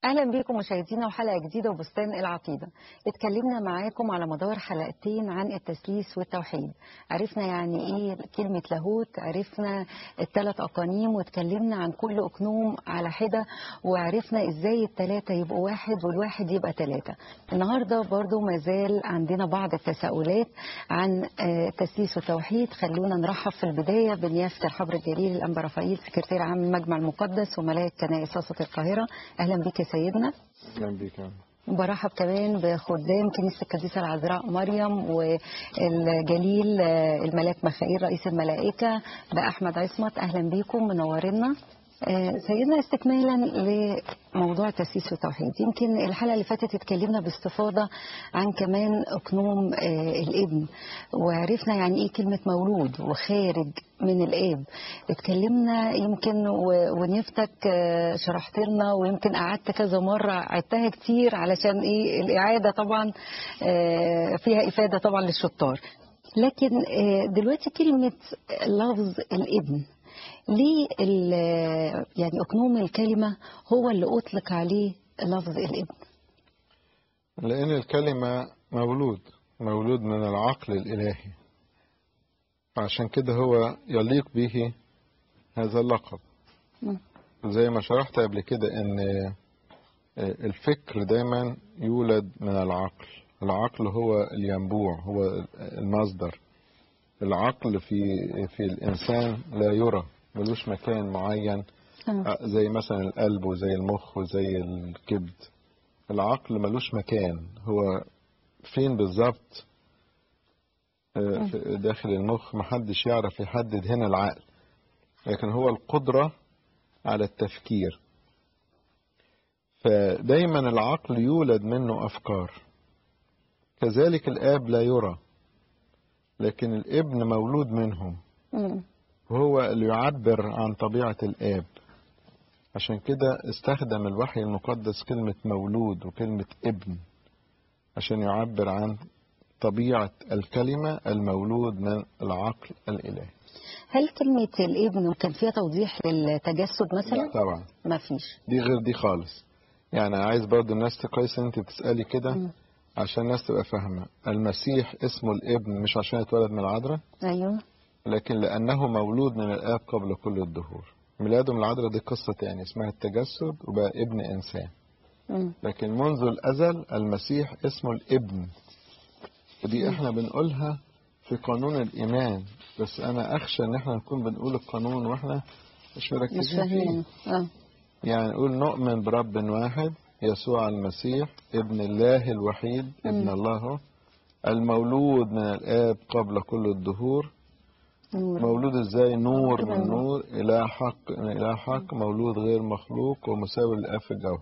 اهلا بكم مشاهدينا وحلقه جديده وبستان العقيده اتكلمنا معاكم على مدار حلقتين عن التثليث والتوحيد عرفنا يعني ايه كلمه لاهوت عرفنا الثلاث اقانيم واتكلمنا عن كل اقنوم على حده وعرفنا ازاي الثلاثه يبقوا واحد والواحد يبقى ثلاثه النهارده برضو ما زال عندنا بعض التساؤلات عن آه، التثليث والتوحيد خلونا نرحب في البدايه بنيافه الحبر الجليل الانبا رفائيل سكرتير عام المجمع المقدس وملاك كنائس وسط القاهره اهلا بك يا سيدنا اهلا بيك يا عم. برحب كمان بخدام كنيسة القديسة العذراء مريم والجليل آه، الملاك مخائيل رئيس الملائكة بأحمد عصمت أهلا بيكم منورنا آه، سيدنا استكمالا لموضوع التأسيس والتوحيد يمكن الحلقة اللي فاتت اتكلمنا باستفاضة عن كمان أقنوم آه، الابن وعرفنا يعني إيه كلمة مولود وخارج من الآب اتكلمنا يمكن و- ونفتك آه، شرحت لنا ويمكن قعدت كذا مرة عدتها كتير علشان إيه الإعادة طبعا آه، فيها إفادة طبعا للشطار لكن آه، دلوقتي كلمة لفظ الابن ليه ال- يعني أقنوم الكلمة هو اللي أطلق عليه لفظ الابن لأن الكلمة مولود مولود من العقل الإلهي عشان كده هو يليق به هذا اللقب مم. زي ما شرحت قبل كده ان الفكر دايما يولد من العقل العقل هو الينبوع هو المصدر العقل في في الانسان لا يرى ملوش مكان معين آه. زي مثلا القلب وزي المخ وزي الكبد العقل ملوش مكان هو فين بالظبط آه، في- داخل المخ محدش يعرف يحدد هنا العقل لكن هو القدرة على التفكير فدايما العقل يولد منه أفكار كذلك الآب لا يرى لكن الابن مولود منه مم. وهو اللي يعبر عن طبيعة الآب عشان كده استخدم الوحي المقدس كلمة مولود وكلمة ابن عشان يعبر عن طبيعة الكلمة المولود من العقل الإلهي هل كلمة الابن كان فيها توضيح للتجسد مثلا؟ طبعا ما فيش دي غير دي خالص يعني عايز برضو الناس تقيس انت بتسألي كده مم. عشان الناس تبقى فاهمة المسيح اسمه الابن مش عشان يتولد من العذراء أيوه لكن لأنه مولود من الآب قبل كل الدهور ميلاده من العذراء دي قصة تاني اسمها التجسد وبقى ابن إنسان مم. لكن منذ الأزل المسيح اسمه الابن ودي احنا بنقولها في قانون الإيمان بس أنا أخشى إن احنا نكون بنقول القانون وإحنا مش مش مركزين فيه فاهمين اه يعني نقول نؤمن برب واحد يسوع المسيح ابن الله الوحيد ابن الله المولود من الآب قبل كل الدهور نور مولود ازاي نور نور. من نور إله حق من إله حق مولود غير مخلوق ومساوي للآب في الجوهر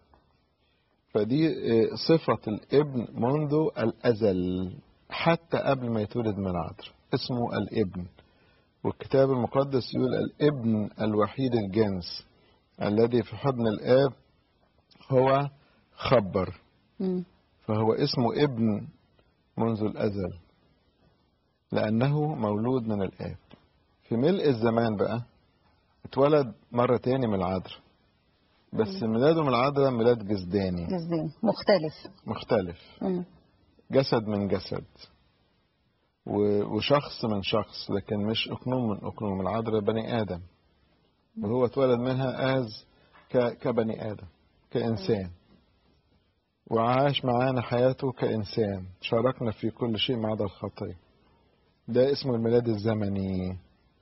فدي آه، صفة الابن منذ الأزل حتى قبل ما يتولد من العذراء اسمه الابن والكتاب المقدس يقول الابن الوحيد الجنس الذي في حضن الآب هو خبر مم. فهو اسمه ابن منذ الأزل لأنه مولود من الآب في ملء الزمان بقى اتولد مرة تاني من العذراء بس ميلاده من العذراء ميلاد جسداني جزئين مختلف مختلف مم. جسد من جسد و- وشخص من شخص لكن مش أقنوم من أقنوم العذراء بني آدم وهو اتولد منها آز ك- كبني آدم كإنسان وعاش معانا حياته كإنسان شاركنا في كل شيء ما عدا الخطية ده اسمه الميلاد الزمني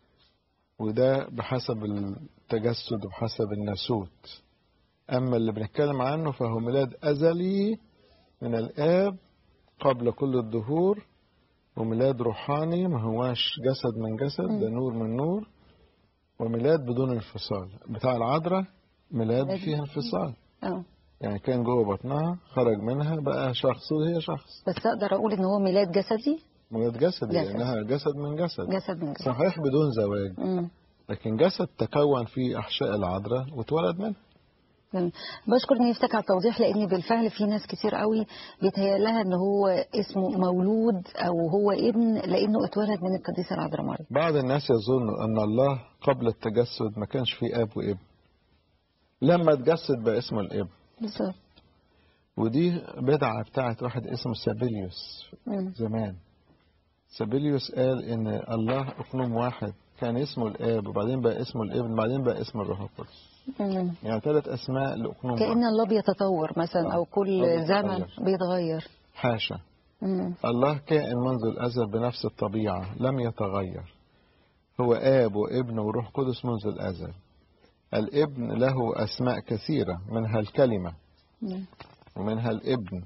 وده بحسب التجسد وبحسب الناسوت أما اللي بنتكلم عنه فهو ميلاد أزلي من الآب قبل كل الدهور وميلاد روحاني ما هواش جسد من جسد ده نور من نور وميلاد بدون انفصال بتاع العذراء ميلاد ميلاد فيه انفصال اه يعني كان جوه بطنها خرج منها بقى شخص وهي شخص بس أقدر أقول إن هو ميلاد جسدي ميلاد جسدي جسد. لأنها جسد من جسد جسد من جسد صحيح بدون زواج مم. لكن جسد تكون في أحشاء العذراء واتولد منها جميل. بشكر نيفتك على التوضيح لان بالفعل في ناس كتير قوي بيتهيأ لها ان هو اسمه مولود او هو ابن لانه اتولد من القديسه العذراء مريم بعض الناس يظن أن الله قبل التجسد ما كانش فيه أب وابن لما اتجسد بقى اسمه الابن بالظبط ودي بدعة بتاعت واحد اسمه سابيليوس مم. زمان سابيليوس قال ان الله اقنوم واحد كان اسمه الاب وبعدين بقى اسمه الابن بعدين بقى اسمه الروح القدس مم. يعني ثلاث اسماء لاقنوم كأن واحد الله بيتطور مثلا أو آه. كل آه، زمن بيتغير. بيتغير حاشا مم. الله كائن منذ الازل بنفس الطبيعه لم يتغير هو اب وابن وروح قدس منذ الازل الابن له اسماء كثيره منها الكلمه مم. ومنها الابن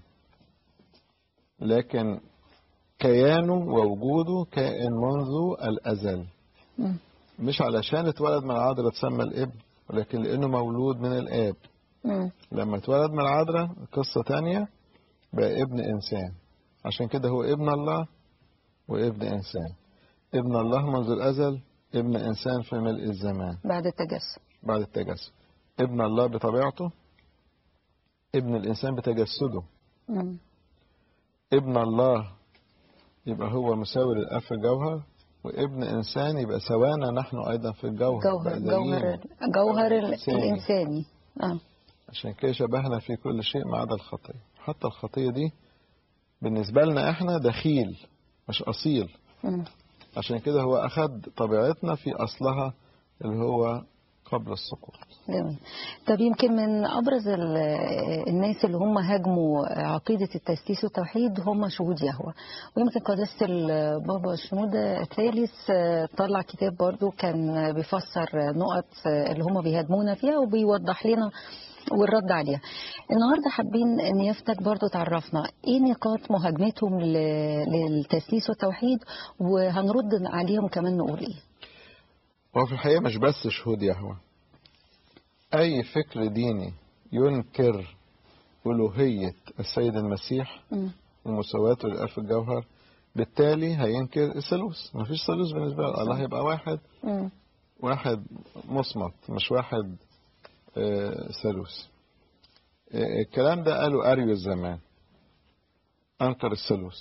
لكن كيانه ووجوده كائن منذ الازل مم. مش علشان اتولد من العذراء اتسمى الابن ولكن لانه مولود من الاب مم. لما اتولد من العذراء قصة تانية بقى ابن انسان عشان كده هو ابن الله وابن انسان ابن الله منذ الازل ابن انسان في ملء الزمان بعد التجسد بعد التجسد ابن الله بطبيعته ابن الانسان بتجسده مم. ابن الله يبقى هو مساوي للاب في الجوهر وابن انسان يبقى سوانا نحن ايضا في الجوهر جوهر بقى جوهر زينا. جوهر ال- إنساني. الإنساني اه عشان كده شبهنا في كل شيء ما عدا الخطية حتى الخطية دي بالنسبة لنا احنا دخيل مش أصيل مم. عشان كده هو أخد طبيعتنا في أصلها اللي هو قبل السقوط جميل طب يمكن من ابرز ال- الناس اللي هم هاجموا عقيده التسليس والتوحيد هم شهود يهوه ويمكن قداسه البابا شنودة الثالث طلع كتاب برضو كان بيفسر نقط اللي هم بيهاجمونا فيها وبيوضح لنا والرد عليها النهارده حابين ان يفتك برضو تعرفنا ايه نقاط مهاجمتهم ل- للتسليس والتوحيد وهنرد عليهم كمان نقول ايه وهو في الحقيقة مش بس شهود يهوه أي فكر ديني ينكر ألوهية السيد المسيح مم. ومساواته للآب في الجوهر بالتالي هينكر الثالوث مفيش ثالوث بالنسبة له الله يبقى واحد مم. واحد مصمت مش واحد آه، ثالوث آه، الكلام ده قاله أريوس زمان أنكر الثالوث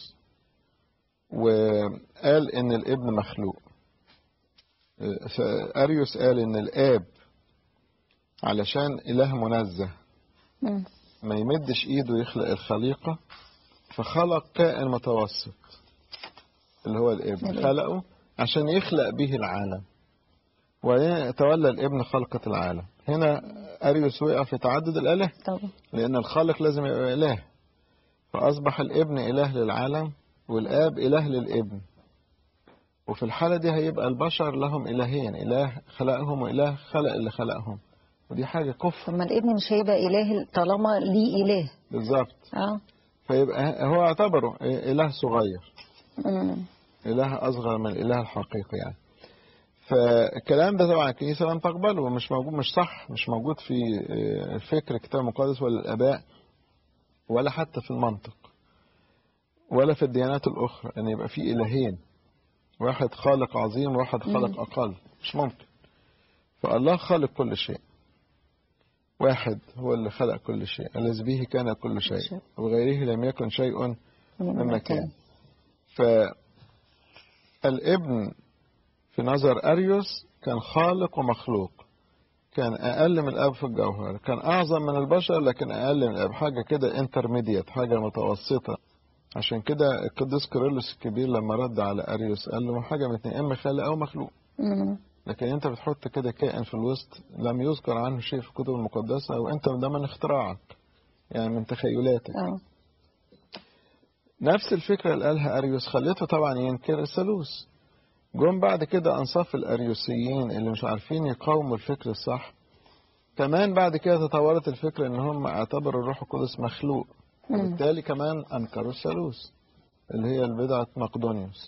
وقال إن الابن مخلوق آه، فأريوس قال إن الآب علشان إله منزه مم. ما يمدش إيده يخلق الخليقة فخلق كائن متوسط اللي هو الابن الابن. خلقه عشان يخلق به العالم ويتولى الابن خلقة العالم هنا أريوس وقع في تعدد الآلهة طبعا لأن الخالق لازم يبقى إله فأصبح الابن إله للعالم والآب إله للابن وفي الحالة دي هيبقى البشر لهم إلهين إله خلقهم وإله خلق اللي خلقهم ودي حاجة كفر طب ما الابن مش هيبقى اله طالما ليه اله بالظبط اه فيبقى هو اعتبره إله صغير مم. إله أصغر من الإله الحقيقي يعني فالكلام ده طبعا الكنيسة لم تقبله مش موجود مش صح مش موجود في آه، فكر الكتاب المقدس ولا الآباء ولا حتى في المنطق ولا في الديانات الأخرى أن يبقى في إلهين واحد خالق عظيم وواحد خالق أقل مش ممكن فالله خالق كل شيء واحد هو اللي خلق كل شيء الذي به كان كل شيء وغيره لم يكن شيء مما كان فالابن في نظر أريوس كان خالق ومخلوق كان أقل من الأب في الجوهر كان أعظم من البشر لكن أقل من الأب حاجة كده انترميديت حاجة متوسطة عشان كده القديس كيرلس الكبير لما رد على أريوس قال له حاجة من اتنين إما خالق أو مخلوق مم. لكن أنت بتحط كده كائن في الوسط لم يذكر عنه شيء في الكتب المقدسة وأنت ده من اختراعك يعني من تخيلاتك اه نفس الفكرة اللي قالها أريوس خليته طبعا ينكر الثالوث جم بعد كده أنصاف الأريوسيين اللي مش عارفين يقاوموا الفكر الصح كمان بعد كده تطورت الفكرة إن هم اعتبروا الروح القدس مخلوق مم. وبالتالي كمان أنكروا الثالوث اللي هي البدعة مقدونيوس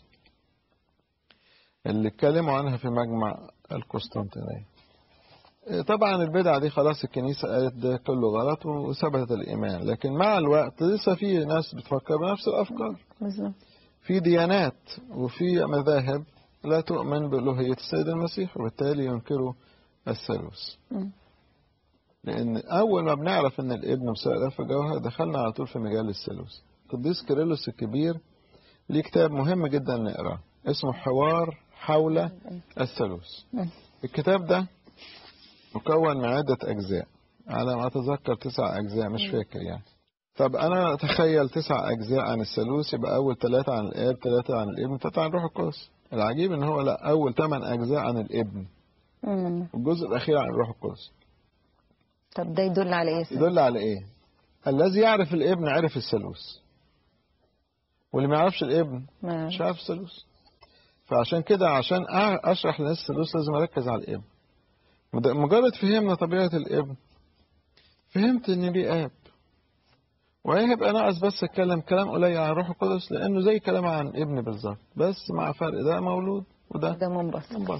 اللي اتكلموا عنها في مجمع القسطنطينية طبعا البدعة دي خلاص الكنيسة قالت ده كله غلط وثبتت الإيمان لكن مع الوقت لسه في ناس بتفكر بنفس الأفكار بالظبط في ديانات وفي مذاهب لا تؤمن بألوهية السيد المسيح وبالتالي ينكروا الثالوث مم. لأن أول ما بنعرف إن الابن مساء في الجوهر دخلنا على طول في مجال الثالوث القديس كيرلس الكبير ليه كتاب مهم جدا نقراه اسمه حوار حول الثالوث مم. الكتاب ده مكون من عدة أجزاء على ما أتذكر تسع أجزاء مش فاكر يعني طب أنا أتخيل تسع أجزاء عن الثالوث يبقى أول ثلاثة عن الآب ثلاثة عن الابن ثلاثة عن الروح القدس العجيب إن هو لا أول ثمان أجزاء عن الابن مم. والجزء الأخير عن الروح القدس طب ده يدل على ايه يا سيد؟ يدل على إيه؟ الذي يعرف الابن عرف الثالوث واللي ما يعرفش الابن ما- مش عارف الثالوث فعشان كده عشان أع- اشرح للناس الثالوث لازم اركز على الابن مد- مجرد فهمنا طبيعه الابن فهمت ان ليه اب وهيبقى ناقص بس اتكلم كلام قليل عن الروح القدس لانه زي كلام عن ابن بالظبط بس مع فرق ده مولود وده ده منبسط منبسط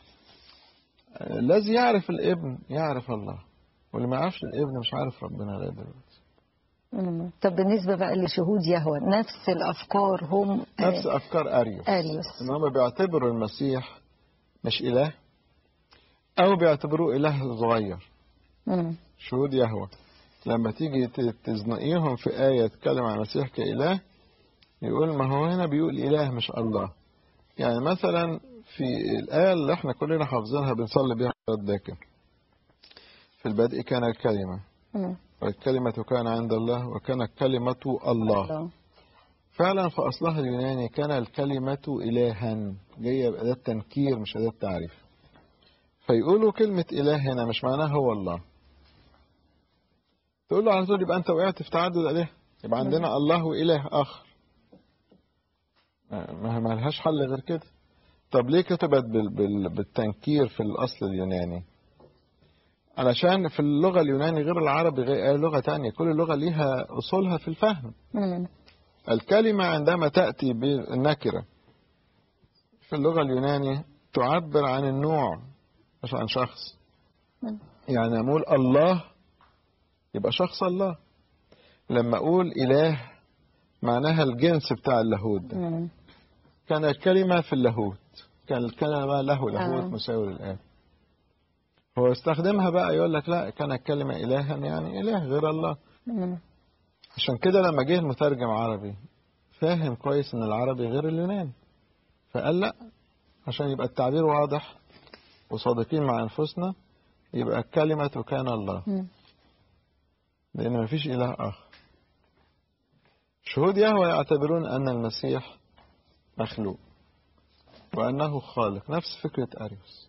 الذي يعرف الابن يعرف الله واللي ما يعرفش الابن مش عارف ربنا لغايه دلوقتي مم. طب بالنسبة بقى لشهود يهوى نفس الأفكار هم نفس افكار اريوس أريوس ان هم بيعتبروا المسيح مش اله او بيعتبروه اله صغير مم. شهود يهوى لما تيجي ت- تزنقيهم في آية تتكلم عن المسيح كإله يقول ما هو هنا بيقول إله مش الله يعني مثلا في الآية اللي احنا كلنا حافظينها بنصلي بيها صلاة باكر في البدء كان الكلمة مم. والكلمة كان عند الله وكان كلمة الله الله. فعلا في أصلها اليوناني كان الكلمة إلها جاية بأداة تنكير مش أداة تعريف فيقولوا كلمة إله هنا مش معناها هو الله تقول له على طول يبقى أنت وقعت في تعدد آلهة يبقى عندنا الله وإله آخر ما ما لهاش حل غير كده طب ليه كتبت بال بال بالتنكير في الأصل اليوناني علشان في اللغة اليوناني غير العربي غير أي لغة تانية كل لغة ليها أصولها في الفهم مم. الكلمة عندما تأتي بالنكرة في اللغة اليوناني تعبر عن النوع مش عن شخص مم. يعني أقول الله يبقى شخص الله لما أقول إله معناها الجنس بتاع اللاهوت ده مم. كان الكلمة في اللاهوت كان الكلمة له لاهوت آه. مساوي للآب هو استخدمها بقى يقول لك لا كان الكلمة إلها يعني إله غير الله مم. عشان كده لما جه المترجم عربي فاهم كويس ان العربي غير اليوناني فقال لا عشان يبقى التعبير واضح وصادقين مع انفسنا يبقى الكلمة كان الله مم. لان مفيش اله اخر شهود يهوى يعتبرون ان المسيح مخلوق وانه خالق نفس فكرة اريوس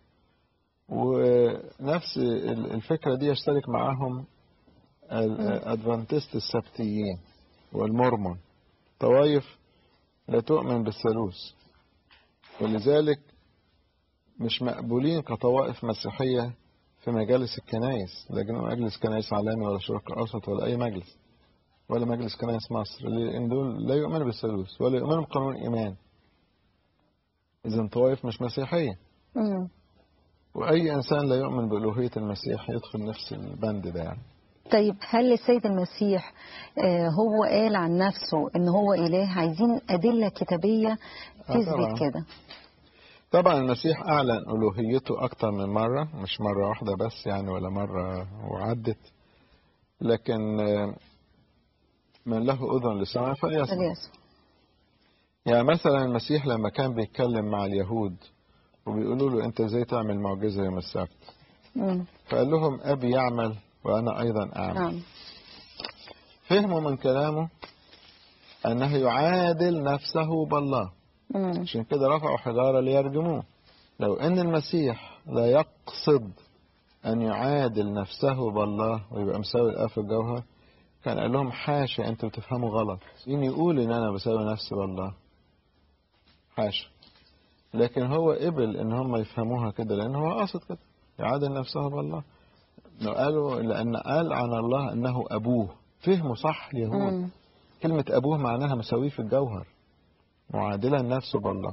ونفس ال- الفكرة دي يشترك معاهم الادفانتست السبتيين والمورمون طوائف لا تؤمن بالثالوث ولذلك مش مقبولين كطوائف مسيحية في مجالس الكنائس لكن مجلس كنائس عالمي ولا شرق أوسط ولا أي مجلس ولا مجلس كنائس مصر لأن دول لا يؤمنوا بالثالوث ولا يؤمنوا بقانون الإيمان إذا طوائف مش مسيحية مم. وأي إنسان لا يؤمن بألوهية المسيح يدخل نفس البند ده يعني طيب هل السيد المسيح آه، هو قال عن نفسه ان هو اله عايزين ادله كتابيه آه، طبعاً. تثبت كده طبعا المسيح أعلن ألوهيته أكتر من مرة مش مرة واحدة بس يعني ولا مرة وعدت لكن آه، من له أذن لسمع فليسمع الياس. يعني مثلا المسيح لما كان بيتكلم مع اليهود وبيقولوا له أنت إزاي تعمل معجزة يوم السبت مم. فقال لهم أبي يعمل وأنا أيضا أعمل نعم فهموا من كلامه أنه يعادل نفسه بالله مم. عشان كده رفعوا حجارة ليرجموه لو أن المسيح لا يقصد أن يعادل نفسه بالله ويبقى مساوي الآب في الجوهر كان قال لهم حاشا أنتوا بتفهموا غلط مين يقول إن أنا بساوي نفسي بالله حاشا لكن هو قبل إن هم يفهموها كده لأن هو قاصد كده يعادل نفسه بالله إنه قالوا لأن قال عن الله أنه أبوه فهموا صح اليهود مم. كلمة أبوه معناها مساويه في الجوهر معادلا نفسه بالله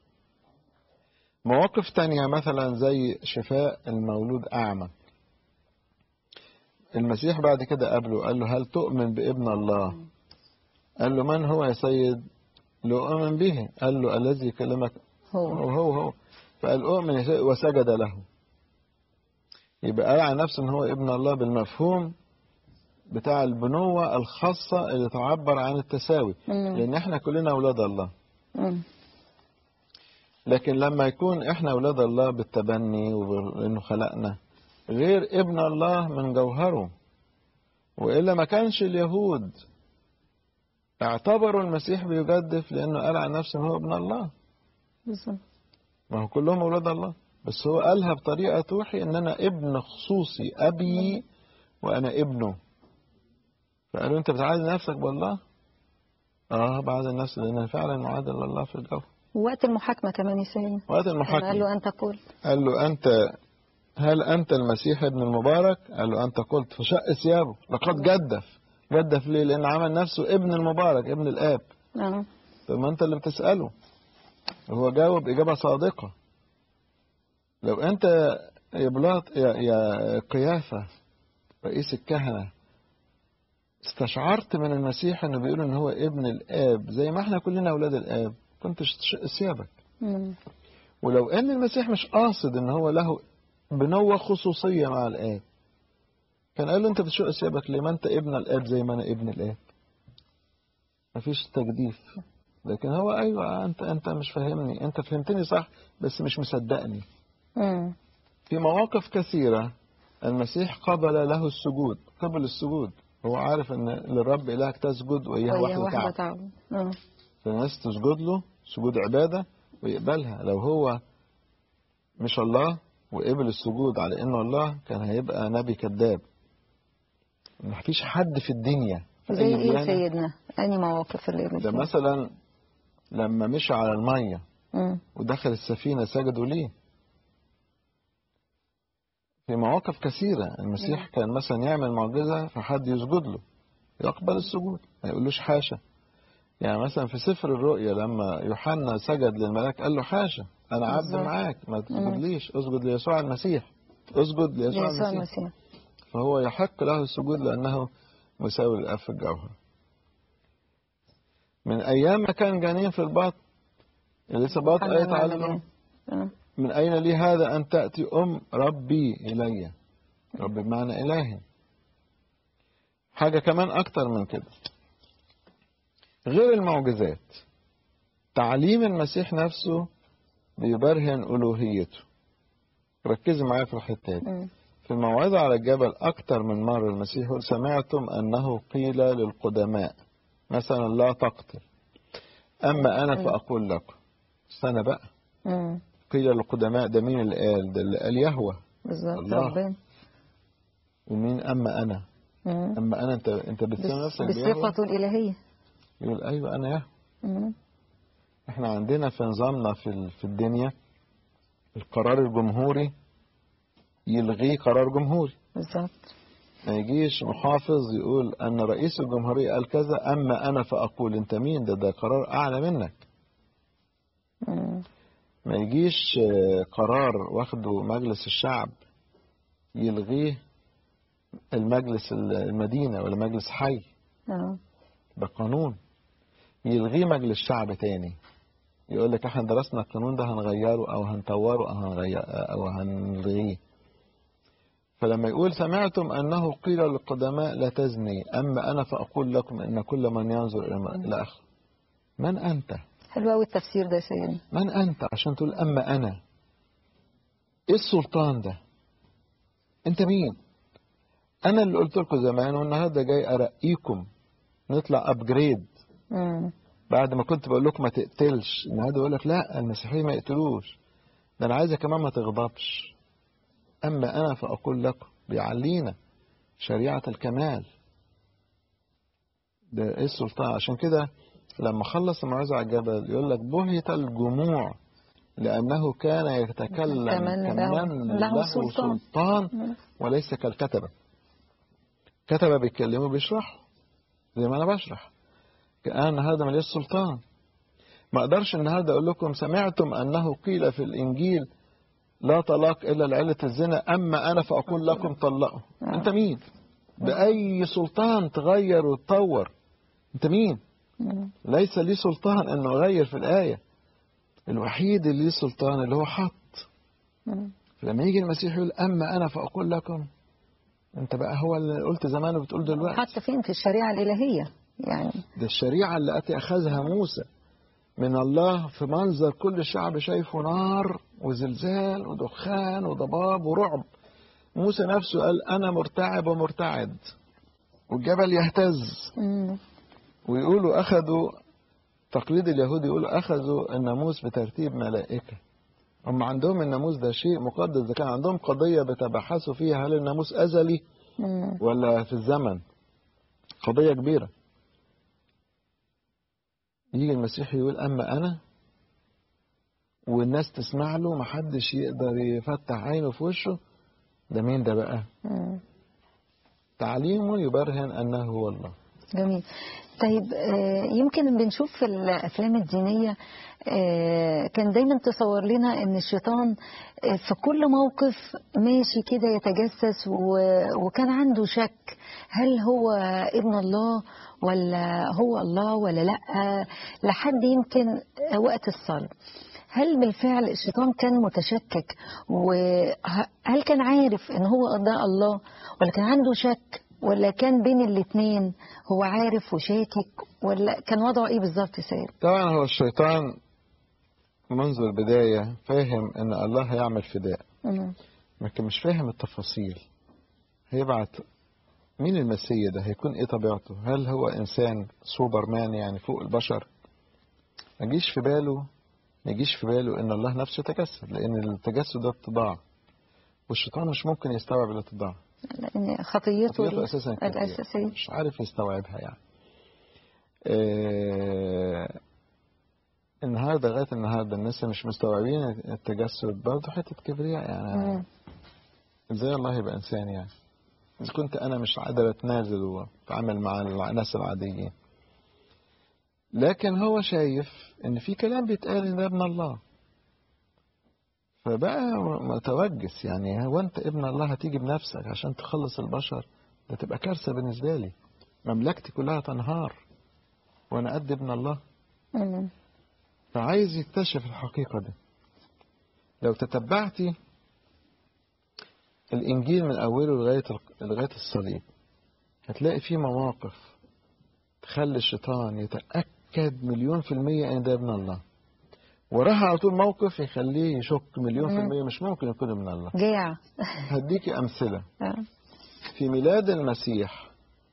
مواقف تانية مثلا زي شفاء المولود أعمى المسيح بعد كده قابله قال له هل تؤمن بابن الله قال له من هو يا سيد له أؤمن به قال له الذي كلمك هو هو هو هو فقال أؤمن يا سيد وسجد له يبقى قال عن نفسه ان هو ابن الله بالمفهوم بتاع البنوة الخاصة اللي تعبر عن التساوي مم. لأن احنا كلنا أولاد الله مم. لكن لما يكون احنا أولاد الله بالتبني وإنه خلقنا غير ابن الله من جوهره وإلا ما كانش اليهود اعتبروا المسيح بيجدف لأنه قال عن نفسه إن هو ابن الله بالظبط ما هو كلهم أولاد الله بس هو قالها بطريقة توحي إن أنا ابن خصوصي أبي وأنا ابنه فقالوا أنت بتعادل نفسك بالله اه بعد النفس لأن فعلا معادل لله في الجو وقت المحاكمة كمان يا سيدنا وقت قال المحاكمة له أنت قل قال له أنت هل أنت المسيح ابن المبارك قال له أنت قلت فشق ثيابه لقد جدف جدف ليه لأن عمل نفسه ابن المبارك ابن الآب اه طب ما أنت اللي بتسأله هو جاوب إجابة صادقة لو أنت يا بلاط يا, يا قيافة رئيس الكهنة استشعرت من المسيح انه بيقول ان هو ابن الاب زي ما احنا كلنا اولاد الاب كنت تشق ثيابك مم. ولو ان المسيح مش قاصد ان هو له بنوة خصوصية مع الاب كان قال له انت بتشق ثيابك ليه ما انت ابن الاب زي ما انا ابن الاب مفيش تجديف لكن هو ايوه انت انت مش فاهمني انت فهمتني صح بس مش مصدقني مم. في مواقف كثيرة المسيح قبل له السجود قبل السجود هو عارف ان للرب إلهك تسجد وإياه وهي وحده واحدة تعب تعب اه فالناس تسجد له سجود عبادة ويقبلها لو هو مش الله وقبل السجود على انه الله كان هيبقى نبي كذاب مفيش حد في الدنيا في زي أي ايه ديانة سيدنا أنهي مواقف اللي ده مثلا لما مشى على المية مم. ودخل السفينة سجدوا ليه في مواقف كثيرة المسيح كان مثلا يعمل معجزة فحد يسجد له يقبل السجود ما يقولوش حاشا يعني مثلا في سفر الرؤيا لما يوحنا سجد للملاك قال له حاشا أنا عبد بالظبط. معاك ما تسجدليش اسجد ليسوع المسيح اسجد ليسوع يسوع المسيح المسيح فهو يحق له السجود لأنه مساوي للأب في الجوهر من أيام ما كان جنين في البطن إليصابات حنا قالت مع على المجال. اه من أين لي هذا أن تأتي أم ربي إلي ربي بمعنى إلهي حاجة كمان أكتر من كده غير المعجزات تعليم المسيح نفسه بيبرهن ألوهيته ركزي معايا في الحتة دي مم. في الموعظة على الجبل أكتر من مرة المسيح يقول سمعتم أنه قيل للقدماء مثلا لا تقتل أما أنا فأقول لكم استنى بقى مم. قيل للقدماء ده مين اللي قال ده اللي قال يهوه بالظبط الله. ربنا ومين أما أنا مم. أما أنا أنت أنت بتسمي بس- نفسك بيهوه بصفته الإلهية يقول أيوه أنا يهوه مم. إحنا عندنا في نظامنا في ال- في الدنيا القرار الجمهوري يلغيه قرار جمهوري بالظبط ما يجيش محافظ يقول أن رئيس الجمهورية قال كذا أما أنا فأقول أنت مين ده ده قرار أعلى منك مم. ما يجيش آه، قرار واخده مجلس الشعب يلغيه المجلس المدينة ولا مجلس حي اه ده قانون يلغيه مجلس شعب تاني يقول لك احنا درسنا القانون ده هنغيره او هنطوره او هنغير او هنلغيه فلما يقول سمعتم انه قيل للقدماء لا تزني اما انا فاقول لكم ان كل من ينظر الى الم- الى اخره من انت حلو قوي التفسير ده يا سيدنا من انت عشان تقول اما انا ايه السلطان ده انت مين انا اللي قلت لكم زمان والنهارده جاي ارقيكم نطلع ابجريد مم. بعد ما كنت بقول لكم ما تقتلش النهارده بقول لك لا المسيحيين ما يقتلوش ده انا عايزك كمان ما تغضبش اما انا فاقول لكم بيعلينا شريعه الكمال ده ايه السلطان عشان كده لما خلص الموعظه على الجبل يقول لك بهت الجموع لانه كان يتكلم كمن له- كمن له له سلطان. سلطان مم. وليس كالكتبه كتبه بيتكلموا بيشرحوا زي ما انا بشرح انا النهارده ماليش سلطان ما اقدرش النهارده اقول لكم سمعتم انه قيل في الانجيل لا طلاق الا لعله الزنا اما انا فاقول لكم طلقوا آه. انت مين باي سلطان تغير وتطور انت مين مم. ليس لي سلطان انه اغير في الايه الوحيد اللي ليه سلطان اللي هو حط مم. فلما يجي المسيح يقول اما انا فاقول لكم انت بقى هو اللي قلت زمان وبتقول دلوقتي حتى فين في الشريعة الإلهية يعني ده الشريعة التي أخذها موسى من الله في منظر كل الشعب شايفه نار وزلزال ودخان وضباب ورعب موسى نفسه قال أنا مرتعب ومرتعد والجبل يهتز مم. ويقولوا أخذوا تقليد اليهود يقولوا أخذوا الناموس بترتيب ملائكة هم عندهم الناموس ده شيء مقدس ده كان عندهم قضية بيتبحثوا فيها هل الناموس أزلي مم. ولا في الزمن قضية كبيرة يجي المسيح يقول أما أنا والناس تسمع له محدش يقدر يفتح عينه في وشه ده مين ده بقى مم. تعليمه يبرهن أنه هو الله جميل طيب آه، يمكن بنشوف في الافلام الدينيه آه، كان دايما تصور لنا ان الشيطان آه، في كل موقف ماشي كده يتجسس و- وكان عنده شك هل هو ابن الله ولا هو الله ولا لا لحد يمكن وقت الصلب هل بالفعل الشيطان كان متشكك وهل كان عارف ان هو ده الله ولا كان عنده شك ولا كان بين الاتنين هو عارف وشاكك ولا كان وضعه ايه بالظبط يا سيد طبعا هو الشيطان منذ البداية فاهم أن الله هيعمل فداء مم. لكن مش فاهم التفاصيل هيبعت مين المسيح ده هيكون ايه طبيعته هل هو انسان سوبرمان يعني فوق البشر ما يجيش في باله ما يجيش في باله ان الله نفسه تجسد لان التجسد ده اتضاع والشيطان مش ممكن يستوعب الاتضاع لان خطيته خطيته اساسا كبيرة. الاساسيه مش عارف يستوعبها يعني آه النهارده لغايه النهارده الناس مش مستوعبين التجسد برضه حته كبرياء يعني مم. ازاي الله يبقى انسان يعني اذا كنت انا مش قادر اتنازل واتعامل مع الناس العاديين لكن هو شايف ان في كلام بيتقال ان ده ابن الله فبقى متوجس يعني هو انت ابن الله هتيجي بنفسك عشان تخلص البشر ده تبقى كارثه بالنسبه لي مملكتي كلها تنهار وانا قد ابن الله مم. فعايز يكتشف الحقيقه دي لو تتبعتي الإنجيل من أوله لغاية لغاية الصليب هتلاقي فيه مواقف تخلي الشيطان يتأكد مليون في المية إن ده ابن الله وراها على طول موقف يخليه يشك مليون في المية مش ممكن يكون ابن الله جاع هديكي أمثلة آه. في ميلاد المسيح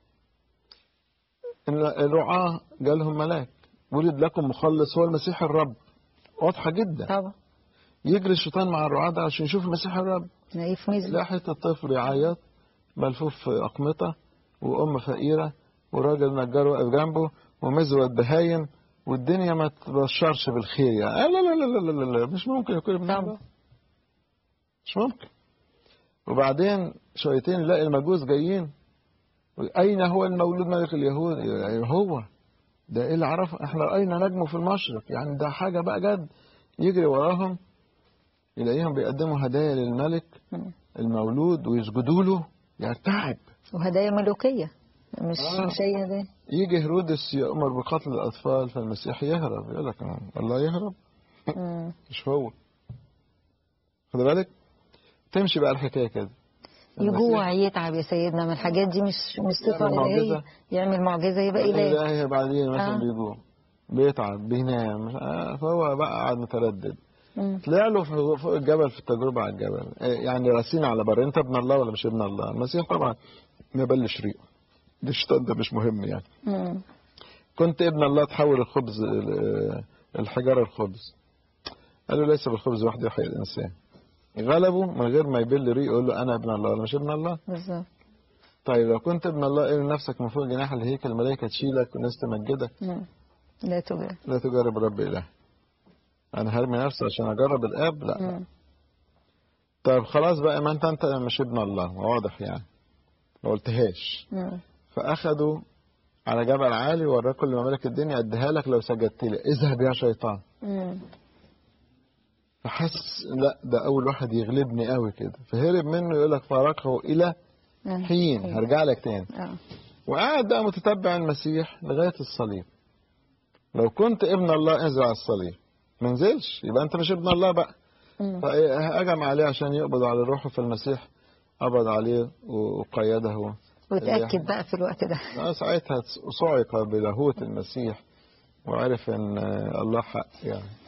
الرعاة جالهم ملاك ولد لكم مخلص هو المسيح الرب واضحة جدا طبعا يجري الشيطان مع الرعاة ده عشان يشوف المسيح الرب نايف مزل لا حتة طفل يعيط ملفوف في أقمطة وأم فقيرة وراجل نجار واقف جنبه ومزود بهايم والدنيا ما تبشرش بالخير يعني لا لا لا لا لا, لا, لا مش ممكن يكون ابن الله مش ممكن وبعدين شويتين نلاقي المجوس جايين أين هو المولود ملك اليهود يعني هو ده ايه اللي عرفه احنا رأينا نجمه في المشرق يعني ده حاجة بقى جد يجري وراهم يلاقيهم بيقدموا هدايا للملك مم. المولود ويسجدوا له يرتعب وهدايا ملوكيه مش آه. مش اي هدايا يجي هيرودس يأمر بقتل الأطفال فالمسيح يهرب يقول لك الله يهرب مم. مش هو خد بالك تمشي بقى الحكاية كده يجوع يتعب يا سيدنا من الحاجات دي مش مش صفه يعمل معجزة. الهيه يعمل معجزه يبقى اله إلهي بعدين مثلا آه. بيجوع بيتعب بينام مش- آه، فهو بقى قاعد متردد مم. طلع له فوق فوق الجبل في التجربة على الجبل آه، يعني راسين على بر انت ابن الله ولا مش ابن الله المسيح طبعا ما بلش ريقه ده الشيطان ده مش مهم يعني مم. كنت ابن الله تحول الخبز ال- الحجارة الخبز قال له ليس بالخبز وحده يحيي الإنسان غلبه من غير ما يبل ريقه يقول له أنا ابن الله ولا مش ابن الله بالظبط طيب لو كنت ابن الله ارمي نفسك من فوق جناح الهيكل الملائكة تشيلك والناس تمجدك مم. لا تجاه لا تجرب رب إله أنا هرمي نفسي عشان أجرب الآب لا مم. طيب خلاص بقى ما أنت أنت مش ابن الله واضح يعني ما قلتهاش مم. فأخدوا على جبل عالي وراه كل ممالك الدنيا أديها لك لو سجدت لي اذهب يا شيطان مم. فحس لا ده أول واحد يغلبني قوي كده فهرب منه يقول لك فارقه إلى حين هرجع لك تاني اه وقعد بقى متتبع المسيح لغاية الصليب لو كنت ابن الله انزل على الصليب ما نزلش يبقى انت مش ابن الله بقى مم. فأجم عليه عشان يقبض على روحه فالمسيح قبض عليه وقيده وتأكد بقى في الوقت ده آه، ساعتها صعق بلاهوت المسيح وعرف ان الله حق يعني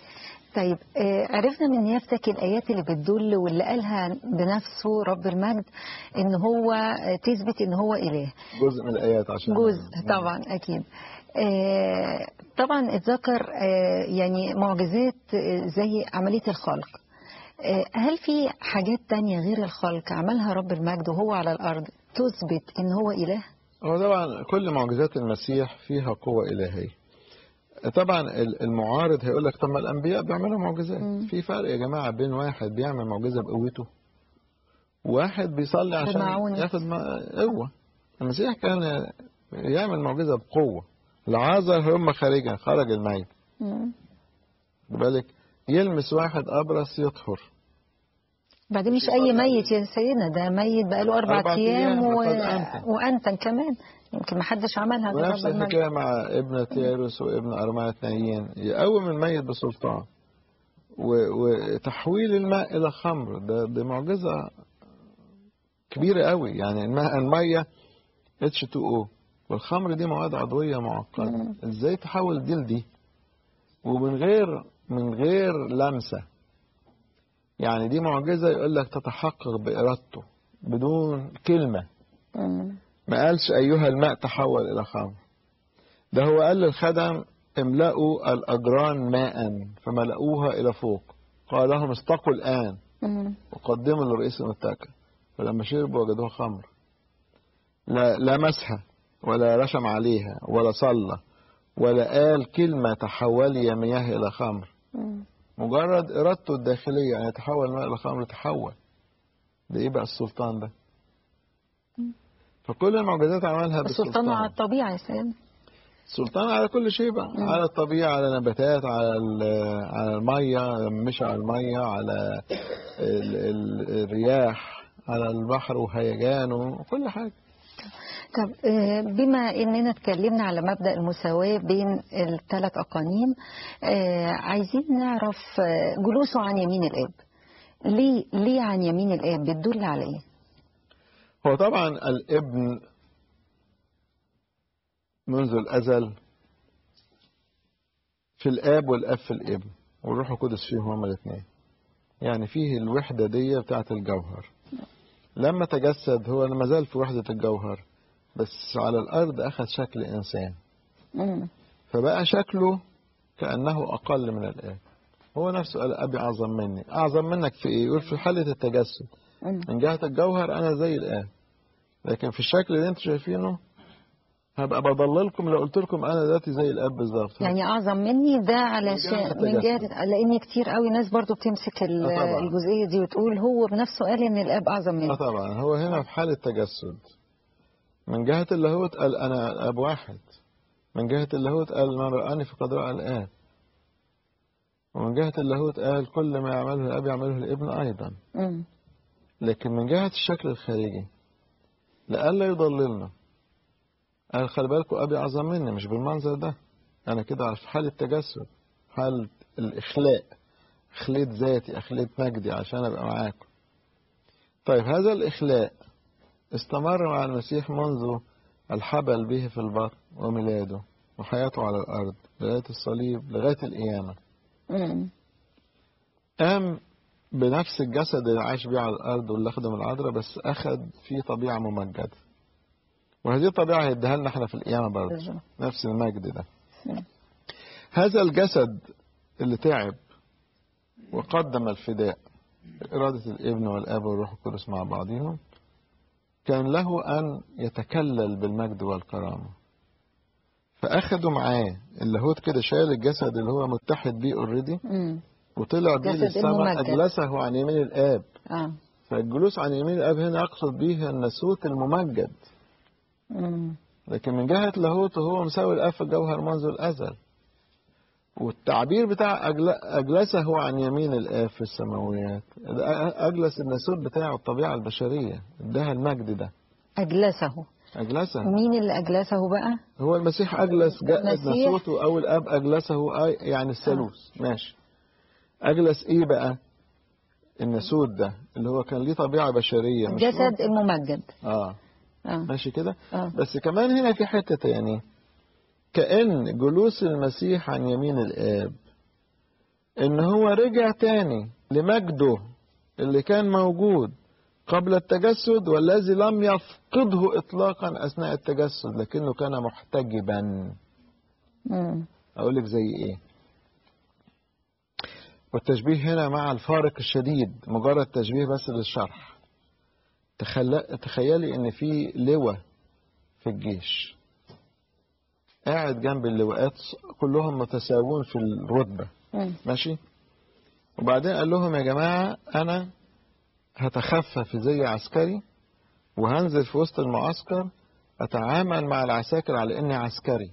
طيب آه، عرفنا من نيافتك الآيات اللي بتدل واللي قالها بنفسه رب المجد إن هو آه، تثبت إن هو إله جزء من الايات عشان جزء طبعا أكيد آه، طبعا اتذكر آه، يعني معجزات آه، زي عملية الخلق آه، هل في حاجات تانية غير الخلق عملها رب المجد وهو على الأرض تثبت إن هو إله؟ هو طبعا كل معجزات المسيح فيها قوة إلهية طبعا ال- المعارض هيقول لك طب ما الأنبياء بيعملوا معجزات مم. في فرق يا جماعة بين واحد بيعمل معجزة بقوته وواحد بيصلي عشان بمعونة. ياخد مع- قوة المسيح كان يعمل معجزة بقوة العازر هم خارجا خرج الميت مم. خد بالك يلمس واحد أبرص يطهر بعدين مش أي ميت يا سيدنا ده ميت بقاله أربع أربع أيام أيام، و... وقد أنتن. وأنتن كمان يمكن ما حدش عملها غير ونفس رب المجد الحكاية مع ابن تيروس وابن أرماة نايين يقوم الميت بسلطان و- وتحويل الماء إلى خمر ده دي معجزة كبيرة قوي يعني الماء المية H2O والخمر دي مواد عضوية معقدة مم. ازاي تحول دي لدي ومن غير من غير لمسة يعني دي معجزة يقول لك تتحقق بإرادته بدون كلمة مم. ما قالش أيها الماء تحول إلى خمر ده هو قال للخدم املأوا الأجران ماء فملأوها إلى فوق قال لهم استقوا الآن مم. وقدموا للرئيس المتكئ فلما شربوا وجدوها خمر لا لمسها ولا رشم عليها ولا صلى ولا قال كلمة تحولي يا مياه إلى خمر مم. مجرد إرادته الداخلية يعني يتحول الماء إلى خمر تحول ده إيه بقى السلطان ده فكل المعجزات عملها السلطان بالسلطان على الطبيعة يا سيدنا سلطان على كل شيء بقى مم. على الطبيعة على النباتات على ال- على المية مش على المية على ال- ال- الرياح على البحر وهيجانه كل حاجة طب آه، بما اننا اتكلمنا على مبدأ المساواة بين الثلاث اقانيم آه، عايزين نعرف آه، جلوسه عن يمين الاب ليه ليه عن يمين الاب بتدل على ايه هو طبعا الابن منذ الأزل في الآب والأب في الابن والروح القدس فيهم هما الاثنين يعني فيه الوحدة دي بتاعة الجوهر لما تجسد هو ما زال في وحدة الجوهر بس على الأرض أخذ شكل إنسان مم. فبقى شكله كأنه أقل من الآب هو نفسه قال أبي أعظم مني أعظم منك في إيه؟ يقول في حالة التجسد مم. من جهة الجوهر أنا زي الآب لكن في الشكل اللي أنتوا شايفينه هبقى بضللكم لو قلت لكم أنا ذاتي زي الآب بالظبط يعني اعظم مني ده علشان من التجسد. جهة لان كتير قوي ناس برضو بتمسك ال- آه طبعا. الجزئية دي وتقول هو بنفسه قال ان الاب اعظم آه مني طبعا هو هنا في حالة تجسد من جهة اللاهوت قال أنا أب واحد من جهة اللاهوت قال من رآني فقد رأى الآب ومن جهة اللاهوت قال كل ما يعمله الأب يعمله الابن أيضا مم. لكن من جهة الشكل الخارجي لألا يضللنا قال خلي بالكوا أبي أعظم مني مش بالمنظر ده أنا كده في حالة تجسد حالة الإخلاء أخليت ذاتي أخليت مجدي عشان أبقى معاكم طيب هذا الإخلاء استمر مع المسيح منذ الحبل به في البطن وميلاده وحياته على الأرض لغاية الصليب لغاية القيامة مم. قام بنفس الجسد اللي عايش بيه على الأرض واللي أخده من العذراء بس أخد فيه طبيعة ممجدة وهذه الطبيعة هيديها لنا احنا في القيامة برضه بالظبط. نفس المجد ده مم. هذا الجسد اللي تعب وقدم الفداء إرادة الابن والآب والروح القدس مع بعضهم كان له أن يتكلل بالمجد والكرامة فأخدوا معاه اللاهوت كده شال الجسد اللي هو متحد بيه اوريدي مم. وطلع بيه جسد للسماء الممجد. أجلسه عن يمين الآب اه فالجلوس عن يمين الآب هنا يقصد به الناسوت الممجد مم. لكن من جهة لاهوت هو مساوي الآب في الجوهر منذ الأزل والتعبير بتاع أجل- أجلسه عن يمين الآب في السماويات ده أجلس الناسوت بتاعه الطبيعة البشرية اداها المجد ده اجلسه أجلسه مين اللي اجلسه بقى هو المسيح أجلس جاء المسيح. ناسوته أو الآب أجلسه أي يعني الثالوث ماشي أجلس إيه بقى الناسوت ده اللي هو كان ليه طبيعة بشرية مش الجسد الممجد اه اه ماشي كده اه بس كمان هنا في حتة تاني كأن جلوس المسيح عن يمين الآب ان هو رجع تاني لمجده اللي كان موجود قبل التجسد والذي لم يفقده اطلاقا اثناء التجسد لكنه كان محتجبا مم. اقول لك زي ايه والتشبيه هنا مع الفارق الشديد مجرد تشبيه بس للشرح تخل... تخيلي ان في لواء في الجيش قاعد جنب اللواءات كلهم متساوون في الرتبة مم. ماشي وبعدين قال لهم يا جماعة أنا هتخفى في زي عسكري وهنزل في وسط المعسكر أتعامل مع العساكر على إني عسكري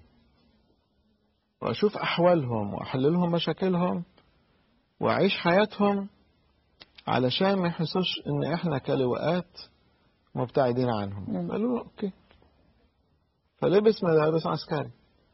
وأشوف أحوالهم وأحللهم مشاكلهم وأعيش حياتهم علشان ما يحسوش إن إحنا كلواءات مبتعدين عنهم مم. قالوا له أوكي فلبس ملابس عسكري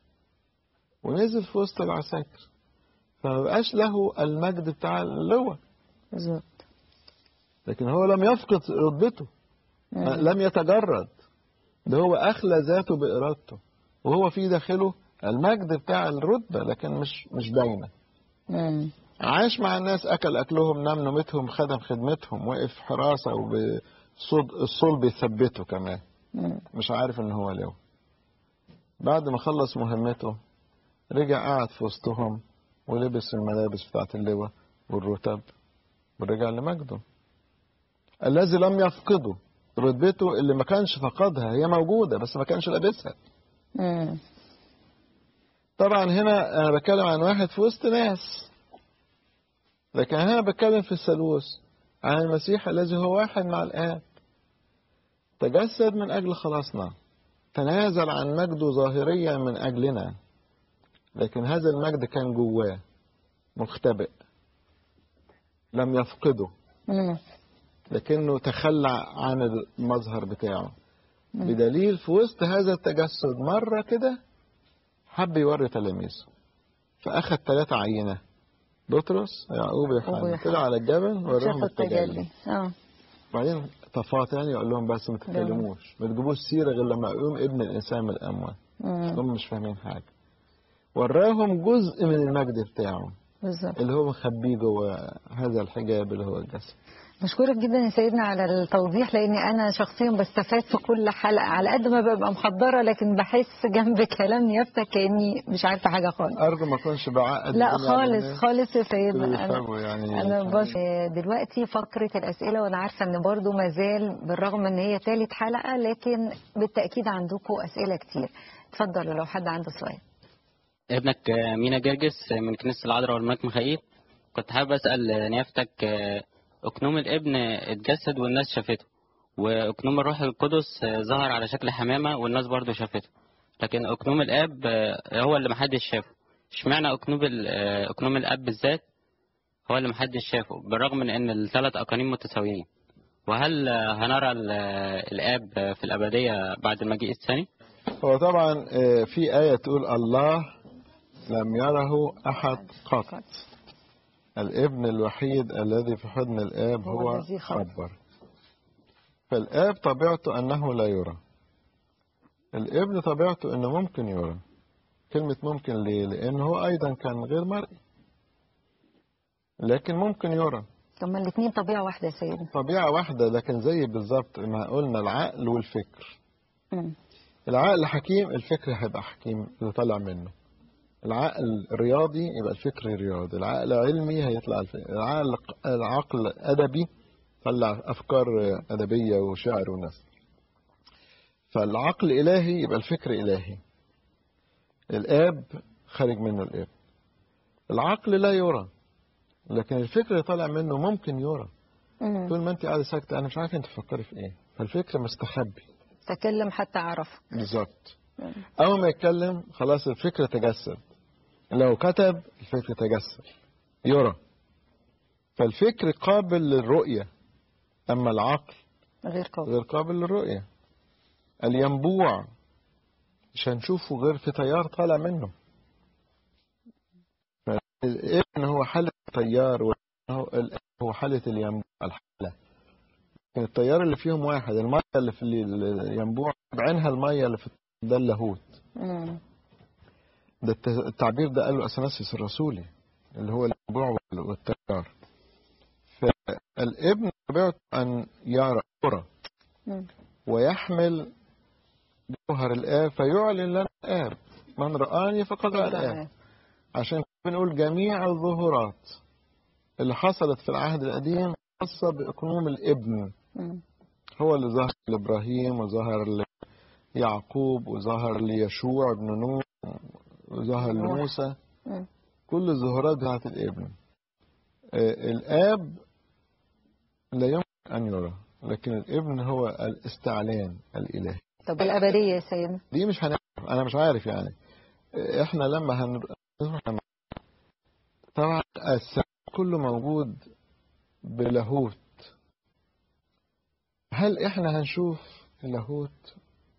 ونزل في وسط العساكر فما بقاش له المجد بتاع اللواء بالظبط لكن هو لم يفقد رتبته مم. لم يتجرد ده هو أخلى ذاته بإرادته وهو في داخله المجد بتاع الرتبة لكن مش مش باينة مم. عاش مع الناس أكل أكلهم نام نومتهم خدم خدمتهم وقف حراسة وبالصلب يثبته كمان مم. مش عارف إن هو لواء بعد ما خلص مهمته رجع قعد في وسطهم ولبس الملابس بتاعت اللواء والرتب ورجع لمجده الذي لم يفقده رتبته اللي ما كانش فقدها هي موجودة بس ما كانش لابسها مم. طبعا هنا أنا بتكلم عن واحد في وسط ناس لكن هنا بتكلم في الثالوث عن المسيح الذي هو واحد مع الآب تجسد من أجل خلاصنا تنازل عن مجده ظاهريا من أجلنا لكن هذا المجد كان جواه مختبئ لم يفقده مم. لكنه تخلى عن المظهر بتاعه بدليل في وسط هذا التجسد مرة كده حب يوري تلاميذه فأخذ ثلاثة عينة بطرس يعقوب يوحنا ويوحنا. طلع على الجبل وراهم شافوا التجلي التجلي اه بعدين طفاه تاني يقول لهم بس ما تتكلموش ما تجيبوش سيرة غير لما يقوم ابن الإنسان من الأموات مم. هم مش فاهمين حاجة وراهم جزء من المجد بتاعه بالظبط اللي هو مخبيه جوه هذا الحجاب اللي هو الجسد بشكرك جدا يا سيدنا على التوضيح لاني انا شخصيا بستفاد في كل حلقه على قد ما ببقى محضره لكن بحس جنب كلام نيافتك كاني مش عارفه حاجه خالص أرجو ما أكونش بعقد لا الدنيا على خالص الناس. خالص يا سيدنا كل انا يفهموا يعني انا بش... دلوقتي فقره الاسئله وانا عارفه ان برضو ما زال بالرغم ان هي ثالث حلقه لكن بالتاكيد عندكم اسئله كتير اتفضلوا لو حد عنده سؤال ابنك آه، مينا جرجس آه، من كنيسة العذراء والملك ميخائيل كنت حابب أسأل آه، نيافتك آه، أكنوم الابن اتجسد والناس شافته وأكنوم الروح القدس آه، ظهر على شكل حمامة والناس برضو شافته لكن أكنوم الآب آه، هو اللي محدش شافه اشمعنى أكنوم ال- آه، أكنوم الآب بالذات هو اللي محدش شافه بالرغم من إن الثلاث أقانيم متساويين وهل آه، هنرى ال- آه، الآب آه، في الأبدية بعد المجيء الثاني؟ هو طبعا آه، في آية تقول الله لم يره أحد قط الابن الوحيد الذي في حضن الآب هو هو الذي خبر. خبر فالآب طبيعته أنه لا يرى الابن طبيعته أنه ممكن يرى كلمة ممكن ليه لأنه هو أيضا كان غير مرئي لكن ممكن يرى طب ما الاثنين طبيعه واحده يا سيدنا طبيعة واحدة لكن زي بالظبط ما قلنا العقل والفكر مم. العقل حكيم الفكر هيبقى حكيم اللي طالع منه العقل رياضي يبقى الفكر رياضي العقل علمي هيطلع الفكر العقل العقل أدبي طلع أفكار أدبية وشعر ونثر فالعقل إلهي يبقى الفكر إلهي الآب خارج منه الآب العقل لا يرى لكن الفكر اللي طالع منه ممكن يرى مم. طول ما انت قاعده ساكته انا مش عارف انت تفكري في ايه فالفكر مستخبي تكلم حتى اعرف بالظبط أول ما يتكلم خلاص الفكر تجسد لو كتب الفكر تجسد يرى فالفكر قابل للرؤية أما العقل غير قوي غير قابل للرؤية الينبوع مش هنشوفه غير في تيار طالع منه الابن هو حالة التيار والابن هو حالة الينبوع الحالة لكن التيار اللي فيهم واحد المية اللي في الينبوع بعينها المية اللي في ده اللاهوت مم. ده الت- التعبير ده قاله اثناسيوس الرسولي اللي هو الينبوع والتيار فالابن طبيعته أن يرى يرى مم. ويحمل جوهر الآب فيعلن لنا الآب من رآني فقد رأى الآب عشان كده بنقول جميع الظهورات اللي حصلت في العهد القديم خاصة بإقنوم الابن مم. هو اللي ظهر لإبراهيم وظهر ليعقوب وظهر ليشوع ابن نون وظهر نوح. لموسى مم. كل الظهورات بتاعت الابن آه، الآب لا يمكن أن يرى لكن الابن هو الاستعلان الإلهي طب الأبدية يا سيدنا دي مش هنعرف أنا مش عارف يعني آه، إحنا لما هنروح طبعا السماء كله موجود بلاهوت هل إحنا هنشوف اللاهوت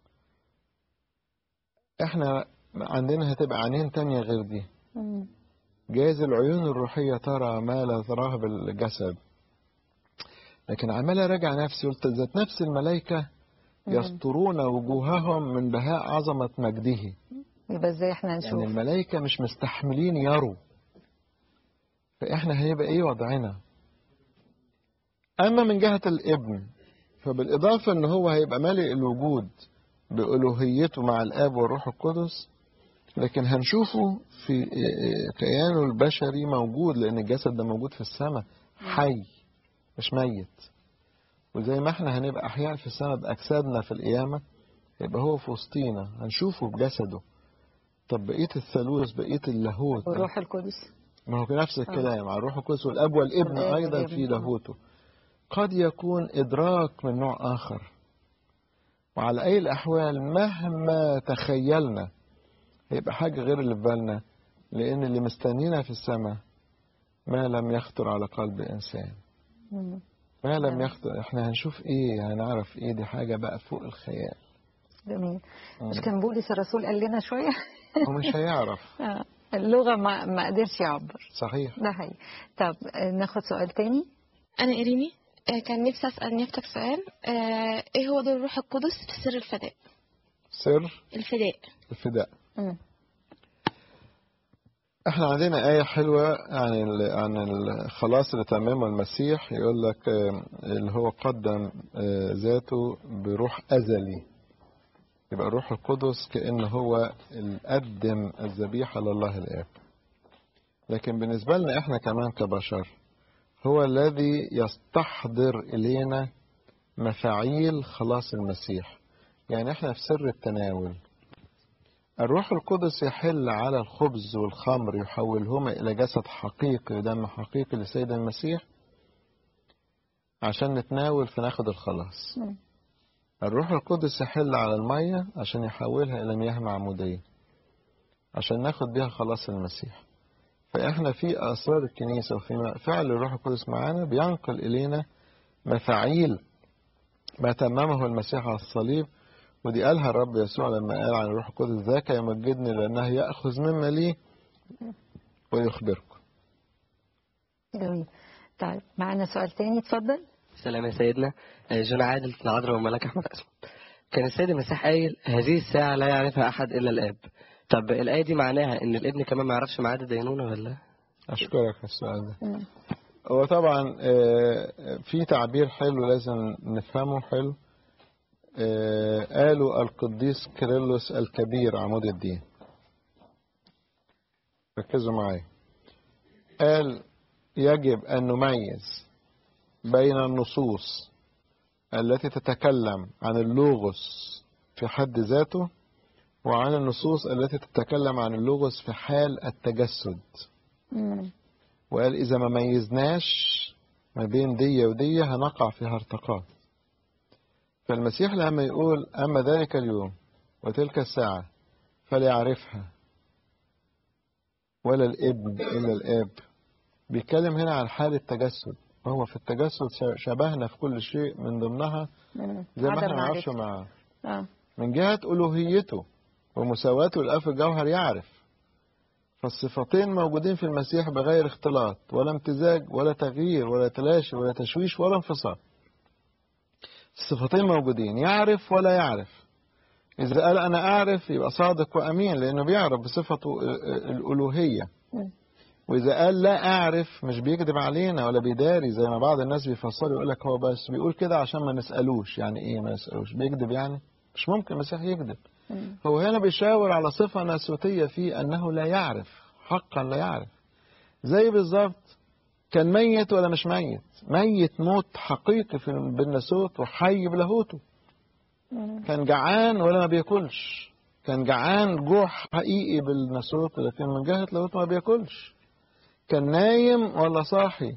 إحنا عندنا هتبقى عينين تانية غير دي مم. جايز العيون الروحية ترى ما لا تراه بالجسد لكن عمال أراجع نفسي قلت ذات نفس الملائكة مم. يسطرون وجوههم من بهاء عظمة مجده يبقى ازاي احنا يعني هنشوف الملائكة مش مستحملين يروا فإحنا هيبقى إيه وضعنا أما من جهة الابن فبالإضافة إن هو هيبقى مالئ الوجود بألوهيته مع الآب والروح القدس لكن هنشوفه في كيانه البشري موجود لأن الجسد ده موجود في السماء حي مش ميت وزي ما احنا هنبقى أحياء في السماء بأجسادنا في القيامة يبقى هو في وسطينا هنشوفه بجسده طب بقية الثالوث بقية اللاهوت والروح القدس ما هو نفس الكلام على الروح القدس والاب والابن والآب ايضا والابن. في لاهوته قد يكون ادراك من نوع اخر وعلى اي الاحوال مهما تخيلنا هيبقى حاجه غير اللي في بالنا لان اللي مستنينا في السماء ما لم يخطر على قلب انسان مم. ما لم نعم. يخطر احنا هنشوف ايه هنعرف ايه دي حاجه بقى فوق الخيال جميل مم. مش كان بولس الرسول قال لنا شوية هو مش هيعرف آه. اللغة ما, ما قدرش يعبر صحيح ده حقيقي طب آه، ناخد سؤال تاني أنا إيريني آه، كان نفسي أسأل نيافتك سؤال آه، إيه هو دور الروح القدس في سر الفداء سر الفداء الفداء مم. احنا عندنا آية حلوة عن ال- عن الخلاص اللي تممه المسيح يقول لك آه، اللي هو قدم آه، ذاته بروح أزلي يبقى الروح القدس كأنه هو اللي قدم الذبيحة لله الآب لكن بالنسبة لنا احنا كمان كبشر هو الذي يستحضر إلينا مفاعيل خلاص المسيح يعني احنا في سر التناول الروح القدس يحل على الخبز والخمر يحولهما إلى جسد حقيقي ودم حقيقي لسيد المسيح عشان نتناول فناخد الخلاص مم. الروح القدس يحل على المية عشان يحولها إلى مياه معمودية عشان ناخد بيها خلاص المسيح فإحنا في أسرار الكنيسة وفي فعل الروح القدس معانا بينقل إلينا مفاعيل ما تممه المسيح على الصليب ودي قالها الرب يسوع لما قال عن الروح القدس ذاك يمجدني لأنه يأخذ مما لي ويخبركم جميل طيب معانا سؤال تاني اتفضل سلام يا سيدنا آه، جون عادل العذراء والملاك احمد اسود كان السيد المسيح قايل هذه الساعه لا يعرفها احد الا الاب طب الايه دي معناها ان الابن كمان ما يعرفش ميعاد الدينونه ولا أشكرك على السؤال ده مم. هو طبعا آه، في تعبير حلو لازم نفهمه حلو آه، قالوا القديس كيرلس الكبير عمود الدين ركزوا معايا قال يجب أن نميز بين النصوص التي تتكلم عن اللوغوس في حد ذاته وعن النصوص التي تتكلم عن اللوغوس في حال التجسد مم. وقال إذا ما ميزناش ما بين دي ودي هنقع في هرطقات فالمسيح لما يقول أما ذلك اليوم وتلك الساعة فليعرفها ولا الابن إلا الآب بيتكلم هنا عن حال التجسد وهو في التجسد شبهنا في كل شيء من ضمنها مم. زي ما عدم احنا نعرفش معرفة. معاه اه من جهة ألوهيته ومساواته للأب الجوهر يعرف فالصفتين موجودين في المسيح بغير اختلاط ولا امتزاج ولا تغيير ولا تلاشي ولا تشويش ولا انفصال الصفتين موجودين يعرف ولا يعرف إذا قال أنا أعرف يبقى صادق وأمين لأنه بيعرف بصفته ال- ال- الألوهية مم. وإذا قال لا أعرف مش بيكذب علينا ولا بيداري زي ما بعض الناس بيفسروا يقول لك هو بس بيقول كده عشان ما نسألوش يعني إيه ما نسألوش بيكذب يعني مش ممكن المسيح يكذب هو هنا بيشاور على صفة ناسوتية فيه أنه لا يعرف حقا لا يعرف زي بالظبط كان ميت ولا مش ميت ميت موت حقيقي في بالناسوت وحي بلاهوته كان جعان ولا ما بياكلش كان جعان جوع حقيقي بالناسوت لكن من جهة لاهوته ما بياكلش كان نايم ولا صاحي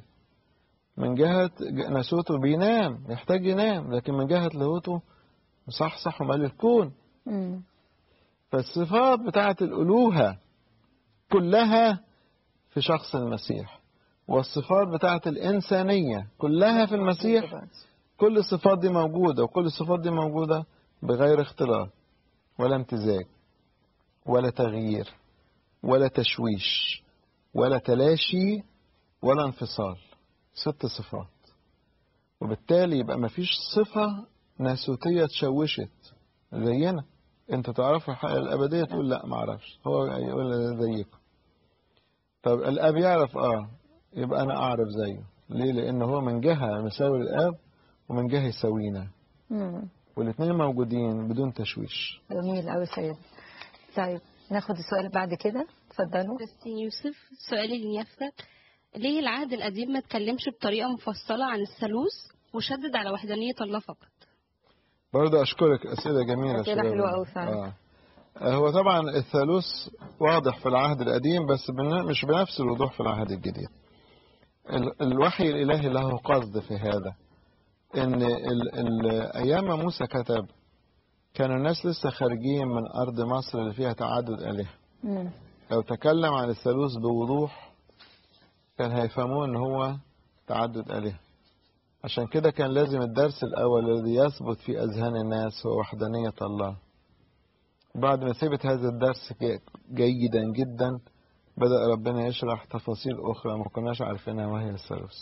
من جهة ناسوته بينام يحتاج ينام لكن من جهة لاهوته مصحصح ومال الكون مم. فالصفات بتاعت الألوهة كلها في شخص المسيح والصفات بتاعت الإنسانية كلها في المسيح كل الصفات دي موجودة وكل الصفات دي موجودة بغير اختلاط ولا امتزاج ولا تغيير ولا تشويش ولا تلاشي ولا انفصال ست صفات وبالتالي يبقى مفيش صفة ناسوتية تشوشت زينا انت تعرف الحقيقة الأبدية تقول لا معرفش هو يقول زيكم طب الأب يعرف اه يبقى أنا أعرف زيه ليه لأن هو من جهة مساوي الأب ومن جهة يساوينا مم. والاثنين موجودين بدون تشويش جميل قوي سيد طيب ناخد السؤال بعد كده اتفضلوا بس يوسف سؤالي لنيافتك ليه العهد القديم ما اتكلمش بطريقة مفصلة عن الثالوث وشدد على وحدانية الله فقط برضه أشكرك أسئلة جميلة أسئلة شباب. حلوة أوي فعلا. آه. هو طبعا الثالوث واضح في العهد القديم بس بن- مش بنفس الوضوح في العهد الجديد ال- الوحي الإلهي له قصد في هذا إن ال ال أيام ما موسى كتب كانوا الناس لسه خارجين من أرض مصر اللي فيها تعدد آلهة مم. لو تكلم عن الثالوث بوضوح كان هيفهموه ان هو تعدد آلهة عشان كده كان لازم الدرس الأول الذي يثبت في أذهان الناس هو وحدانية الله بعد ما ثبت هذا الدرس جي- جيدا جدا بدأ ربنا يشرح تفاصيل أخرى ما كناش عارفينها وهي الثالوث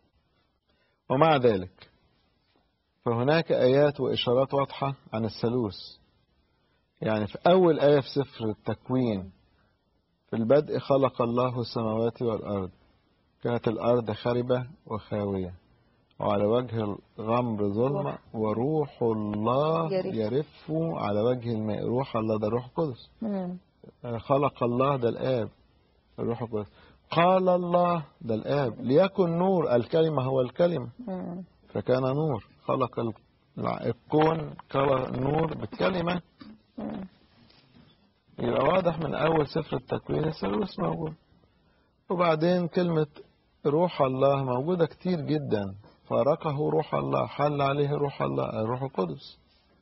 ومع ذلك فهناك آيات وإشارات واضحة عن الثالوث يعني في أول آية في سفر التكوين في البدء خلق الله السماوات والأرض كانت الأرض خربة وخاوية وعلى وجه الغمر ظلمة وروح الله يرف. يرف على وجه الماء روح الله ده روح قدس مم. خلق الله ده الآب الروح القدس قال الله ده الآب ليكن نور الكلمة هو الكلمة مم. فكان نور خلق ال- الكون كان نور بالكلمة مم. يبقى واضح من أول سفر التكوين الثالوث موجود وبعدين كلمة روح الله موجودة كتير جدا فارقه روح الله حل عليه روح الله الروح القدس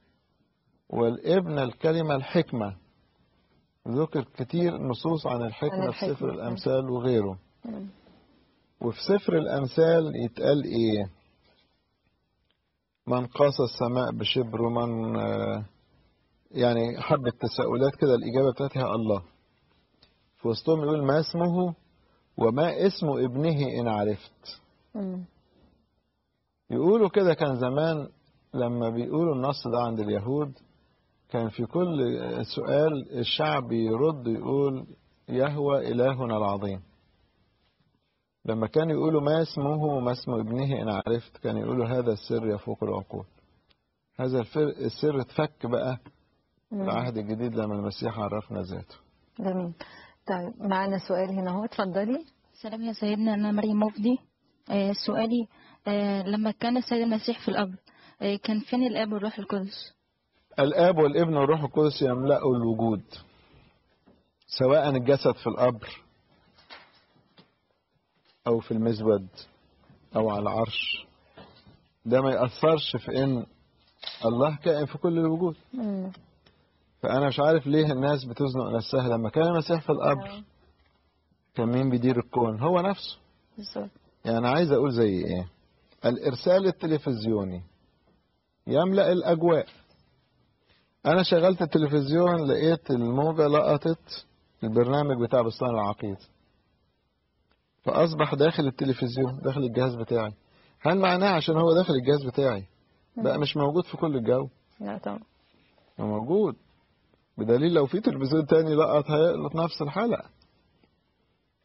والابن الكلمة الحكمة ذكر كتير نصوص عن عن الحكمة في الحكمة. سفر الأمثال وغيره مم. وفي سفر الأمثال يتقال إيه من قاس السماء بشبر ومن آه، يعني حبة تساؤلات كده الإجابة بتاعتها الله في وسطهم يقول ما اسمه وما اسم ابنه إن عرفت مم. يقولوا كده كان زمان لما بيقولوا النص ده عند اليهود كان في كل سؤال الشعب يرد يقول يهوى إلهنا العظيم لما كانوا يقولوا ما اسمه وما اسم ابنه إن عرفت كان يقولوا هذا السر يفوق العقول هذا الفر- السر اتفك بقى في مم. العهد الجديد لما المسيح عرفنا ذاته جميل طيب معنا سؤال هنا اهو اتفضلي سلام يا سيدنا أنا مريم مفدي آه، سؤالي آه، لما كان السيد المسيح في القبر آه، كان فين الآب والروح القدس؟ الآب والابن والروح القدس يملأوا الوجود سواء الجسد في القبر أو في المزود أو على العرش ده ما يأثرش في إن الله كائن في كل الوجود مم. فأنا مش عارف ليه الناس بتزنق نفسها لما كان المسيح في القبر كان مين بيدير الكون هو نفسه بالظبط يعني أنا عايز أقول زي إيه الإرسال التلفزيوني يملأ الأجواء أنا شغلت التلفزيون لقيت الموجة لقطت البرنامج بتاع بستان العقيد فأصبح داخل التلفزيون داخل الجهاز بتاعي هل معناه عشان هو داخل الجهاز بتاعي بقى مش موجود في كل الجو لا طبعا هو موجود بدليل لو في تلفزيون تاني لقط هيلقط نفس الحلقة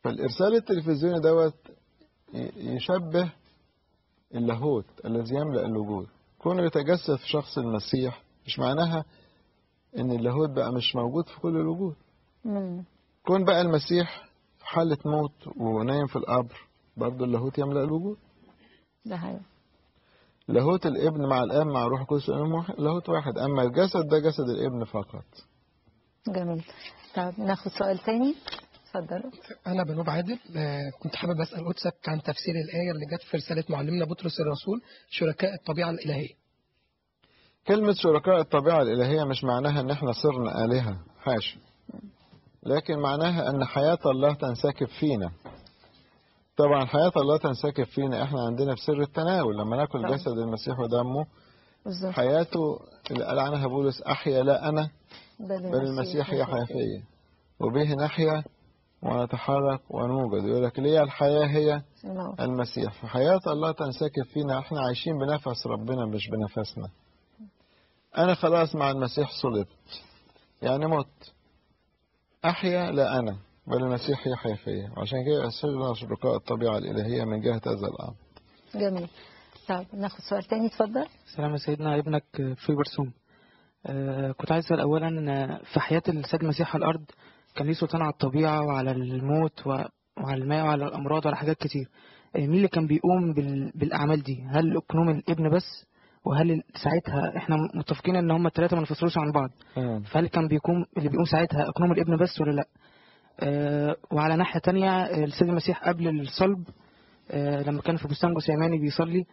فالإرسال التلفزيوني دوت ي- يشبه اللاهوت الذي يملأ الوجود كونه يتجسد في شخص المسيح مش معناها ان اللاهوت بقى مش موجود في كل الوجود مم. كون بقى المسيح في حالة موت ونايم في القبر برضه اللاهوت يملأ الوجود ده حقيقي لاهوت الابن مع الاب مع روح القدس الإله واحد- لاهوت واحد اما الجسد ده جسد الابن فقط جميل طب ناخد سؤال تاني اتفضلوا أنا بنوب عادل آه، كنت حابب أسأل قدسك عن تفسير الآية اللي جت في رسالة معلمنا بطرس الرسول شركاء الطبيعة الإلهية كلمة شركاء الطبيعة الإلهية مش معناها ان احنا صرنا آلهة حاشا لكن معناها ان حياة الله تنسكب فينا طبعا حياة الله تنسكب فينا احنا عندنا في سر التناول لما ناكل طبعا. جسد المسيح ودمه بالظبط حياته اللي قال عنها بولس أحيا لا أنا بل بل المسيح يحيا فيا وبه نحيا ونتحرك ونوجد يقول لك ليه الحياة هي الله. المسيح فحياة الله تنسكب فينا احنا عايشين بنفس ربنا مش بنفسنا أنا خلاص مع المسيح صلبت يعني مت أحيا لا أنا بل المسيح يحيا فيا وعشان كده أسرنا شركاء الطبيعة الإلهية من جهة هذا الأمر جميل طب ناخد سؤال تاني اتفضل سلام يا سيدنا ابنك في برسوم آه كنت عايز اسال اولا آه، في حياه السيد المسيح على الارض كان ليه سلطان على الطبيعه وعلى الموت و- وعلى الماء وعلى الامراض وعلى حاجات كتير آه، مين اللي كان بيقوم بال- بالاعمال دي هل اقنوم الابن بس وهل ال- ساعتها احنا متفقين ان هم الثلاثه ما انفصلوش عن بعض فهل كان بيقوم اللي بيقوم ساعتها اقنوم الابن بس ولا لا آه وعلى ناحيه تانية آه، السيد المسيح قبل الصلب آه لما كان في بستان جثيماني بيصلي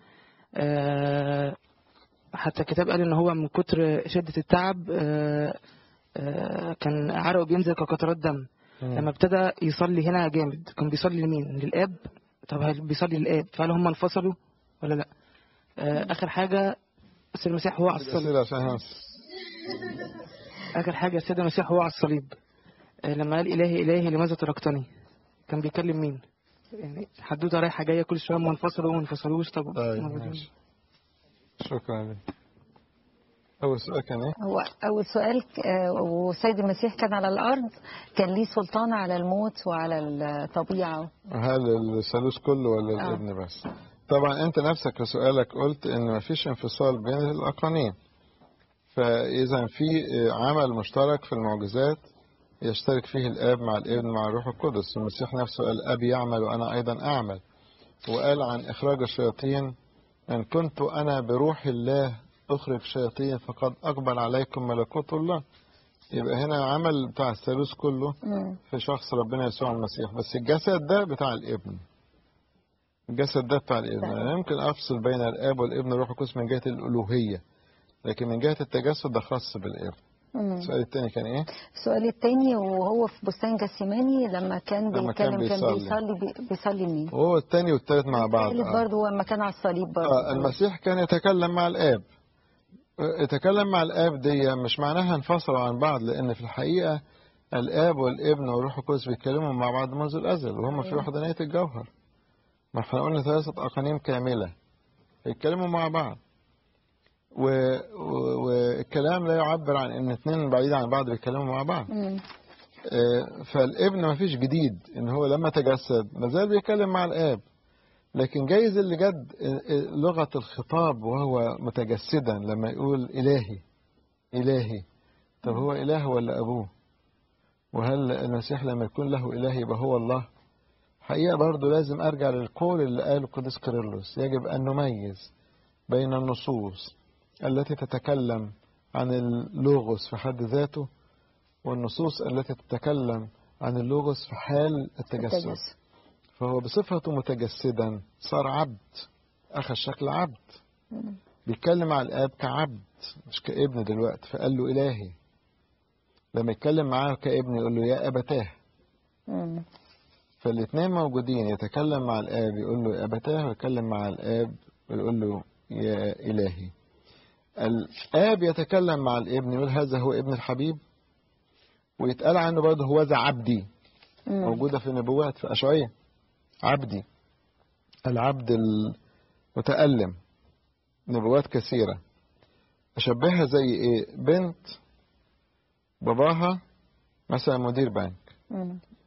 آه حتى الكتاب قال ان هو من كتر شدة التعب آه، آه، كان عرقه بينزل كقطرات دم لما ابتدى يصلي هنا جامد كان بيصلي لمين للاب طب هل بيصلي للاب فهل هم انفصلوا ولا لا آه، اخر حاجة السيد المسيح هو على الصليب الأسئلة عشان هنس اخر حاجة السيد المسيح هو على الصليب آه، لما قال الهي الهي لماذا تركتني كان بيكلم مين يعني حدوته رايحة جاية كل شوية ما انفصلوا وما انفصلوش طب طيب موجودين. ماشي شكرا لك أول سؤال كان إيه؟ هو أول سؤال آه، والسيد المسيح كان على الأرض كان ليه سلطان على الموت وعلى الطبيعة هل الثالوث كله ولا آه. الابن بس طبعا انت نفسك في سؤالك قلت ان مفيش انفصال بين الاقانيم فاذا في عمل مشترك في المعجزات يشترك فيه الاب مع الابن مع الروح القدس المسيح نفسه قال ابي يعمل وانا ايضا اعمل وقال عن اخراج الشياطين ان كنت انا بروح الله اخرج شياطين فقد اقبل عليكم ملكوت الله يبقى هنا عمل بتاع الثالوث كله مم. في شخص ربنا يسوع المسيح بس الجسد ده بتاع الابن الجسد ده بتاع الابن تمام. انا يمكن افصل بين الاب والابن والروح القدس من جهه الالوهيه لكن من جهه التجسد ده خاص بالابن مم. السؤال الثاني كان ايه السؤال التاني وهو في بستان جسيماني لما كان لما كان بيتكلم كان بيصلي. بيصلي بي- بيصلي لمين؟ وهو الثاني والثالث مع بعض الثالث آه. برضه هو لما كان على الصليب برضه آه المسيح كان يتكلم مع الاب آه، يتكلم مع الاب دي مش معناها انفصلوا عن بعض لان في الحقيقه الاب والابن والروح القدس بيتكلموا مع بعض منذ الازل وهم في وحدانيه الجوهر ما احنا قلنا ثلاثه اقانيم كامله بيتكلموا مع بعض و... و... والكلام لا يعبر عن ان اثنين بعيد عن بعض بيتكلموا مع بعض مم. آه، فالابن ما فيش جديد ان هو لما تجسد ما زال بيتكلم مع الاب لكن جايز اللي جد آه، آه، لغة الخطاب وهو متجسدا لما يقول إلهي إلهي طب هو إله ولا أبوه وهل المسيح لما يكون له إله يبقى هو الله حقيقة برضو لازم أرجع للقول اللي قاله القديس كيرلس يجب أن نميز بين النصوص التي تتكلم عن اللوغوس في حد ذاته والنصوص التي تتكلم عن اللوغوس في حال التجسد التجسد. فهو بصفته متجسدا صار عبد أخذ شكل عبد مم. بيتكلم على الآب كعبد مش كابن دلوقتي فقال له إلهي لما يتكلم معاه كابن يقول له يا أبتاه مم. فالاثنين موجودين يتكلم مع الآب يقول له يا أبتاه ويتكلم مع الآب ويقول له يا إلهي الآب يتكلم مع الابن يقول هذا هو ابن الحبيب ويتقال عنه برضه هو ذا عبدي مم. موجودة في النبوات في أشعية عبدي العبد المتألم نبوات كثيرة أشبهها زي إيه بنت باباها مثلا مدير بنك مم.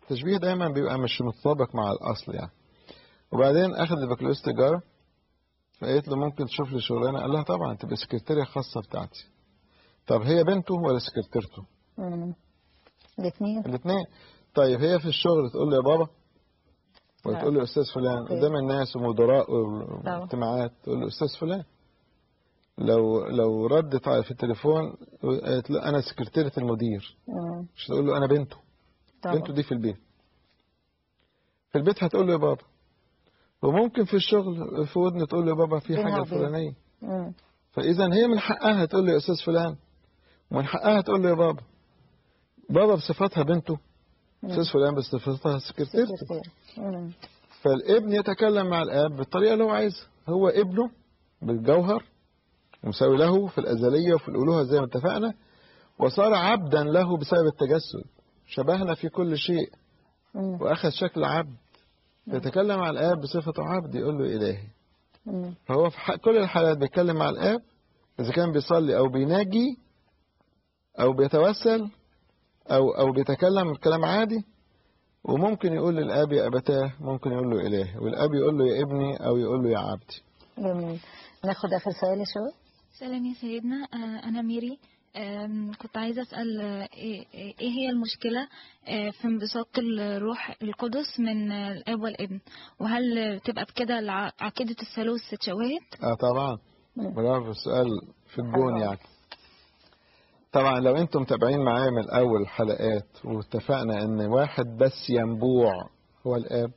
التشبيه دايما بيبقى مش متطابق مع الأصل يعني وبعدين أخذ البكالوريوس تجارة فقالت له ممكن تشوف لي شغلانة قال لها طبعا تبقى سكرتيرية خاصة بتاعتي طب هي بنته ولا سكرتيرته مم. الاثنين الاثنين طيب هي في الشغل تقول له يا بابا ولا لا. تقول له استاذ فلان أوكي. قدام الناس ومدراء واجتماعات تقول له استاذ فلان لو لو ردت على في التليفون قالت له انا سكرتيرة المدير مم. مش تقول له انا بنته طبعا. بنته دي في البيت في البيت هتقول له يا بابا وممكن في الشغل في ودن تقول له يا بابا في بينها حاجة وبين. الفلانية مم. فإذا هي من حقها تقول له يا أستاذ فلان ومن حقها تقول له يا بابا بابا بصفتها بنته أستاذ فلان بصفتها سكرتيرته سكرتير. مم. فالابن يتكلم مع الآب بالطريقة اللي هو عايزها هو ابنه بالجوهر مساوي له في الأزلية وفي الألوهة زي ما اتفقنا وصار عبدا له بسبب التجسد شبهنا في كل شيء مم. وأخذ شكل عبد يتكلم مع الآب بصفته عبد يقول له إلهي مم. فهو في ح- كل الحالات بيتكلم مع الآب إذا كان بيصلي أو بيناجي أو بيتوسل أو أو بيتكلم كلام عادي وممكن يقول للآب يا أبتاه ممكن يقول له إله والآب يقول له يا ابني أو يقول له يا عبدي جميل ناخد آخر سؤال يا شباب سلام يا سيدنا آه، أنا ميري آم، كنت عايزة أسأل آه، إيه إيه هي المشكلة آه، في انبثاق الروح القدس من آه، الآب والابن وهل تبقى بكده الع- عقيدة الثالوث اتشوهت؟ اه طبعا مم. برافو السؤال في الجون حلو. يعني طبعا لو انتم متابعين معايا من اول حلقات واتفقنا ان واحد بس ينبوع هو الاب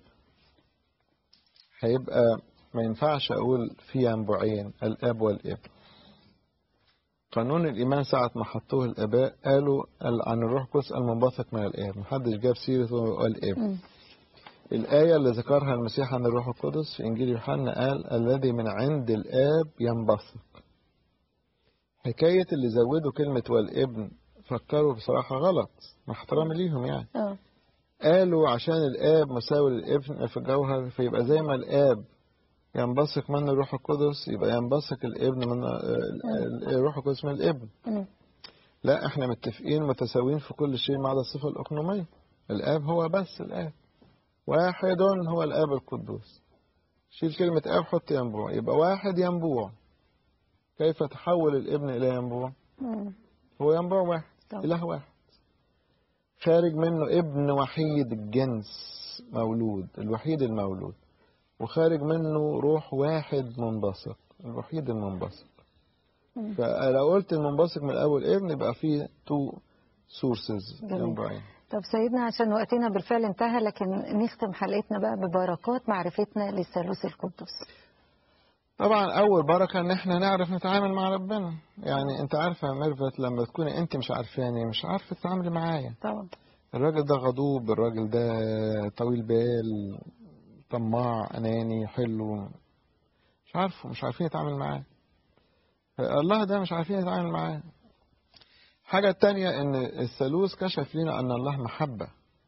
هيبقى ما ينفعش اقول في ينبوعين الاب والابن قانون الايمان ساعه ما حطوه الاباء قالوا ال- عن الروح القدس المنبثق من الاب محدش جاب سيرته والابن مم. الآية اللي ذكرها المسيح عن الروح القدس في إنجيل يوحنا قال الذي من عند الآب ينبثق حكاية اللي زودوا كلمة والابن فكروا بصراحة غلط مع احترامي ليهم يعني اه قالوا عشان الآب مساوي للابن في الجوهر فيبقى زي ما الآب ينبثق منه الروح القدس يبقى ينبثق الابن من الروح القدس من الابن مم. لا احنا متفقين متساويين في كل شيء ما عدا الصفة الأقنومية الآب هو بس الآب واحد هو الآب القدوس شيل كلمة آب حط ينبوع يبقى واحد ينبوع كيف تحول الابن إلى ينبوع مم. هو ينبوع واحد طبعا. إله واحد خارج منه ابن وحيد الجنس مولود الوحيد المولود وخارج منه روح واحد منبثق الوحيد المنبثق مم. فلو قلت المنبثق من الأول ابن يبقى فيه تو سورسز جميل. ينبوعين طب سيدنا عشان وقتنا بالفعل انتهى لكن نختم حلقتنا بقى ببركات معرفتنا للثالوث القدس طبعا اول بركه ان احنا نعرف نتعامل مع ربنا يعني انت عارفه يا ميرفت لما تكوني انت مش عارفاني مش عارفه تتعاملي معايا طبعا الراجل ده غضوب الراجل ده طويل بال طماع اناني حلو مش عارفه مش عارفين نتعامل معاه الله ده مش عارفين نتعامل معاه حاجة تانية ان الثالوث كشف لنا ان الله محبة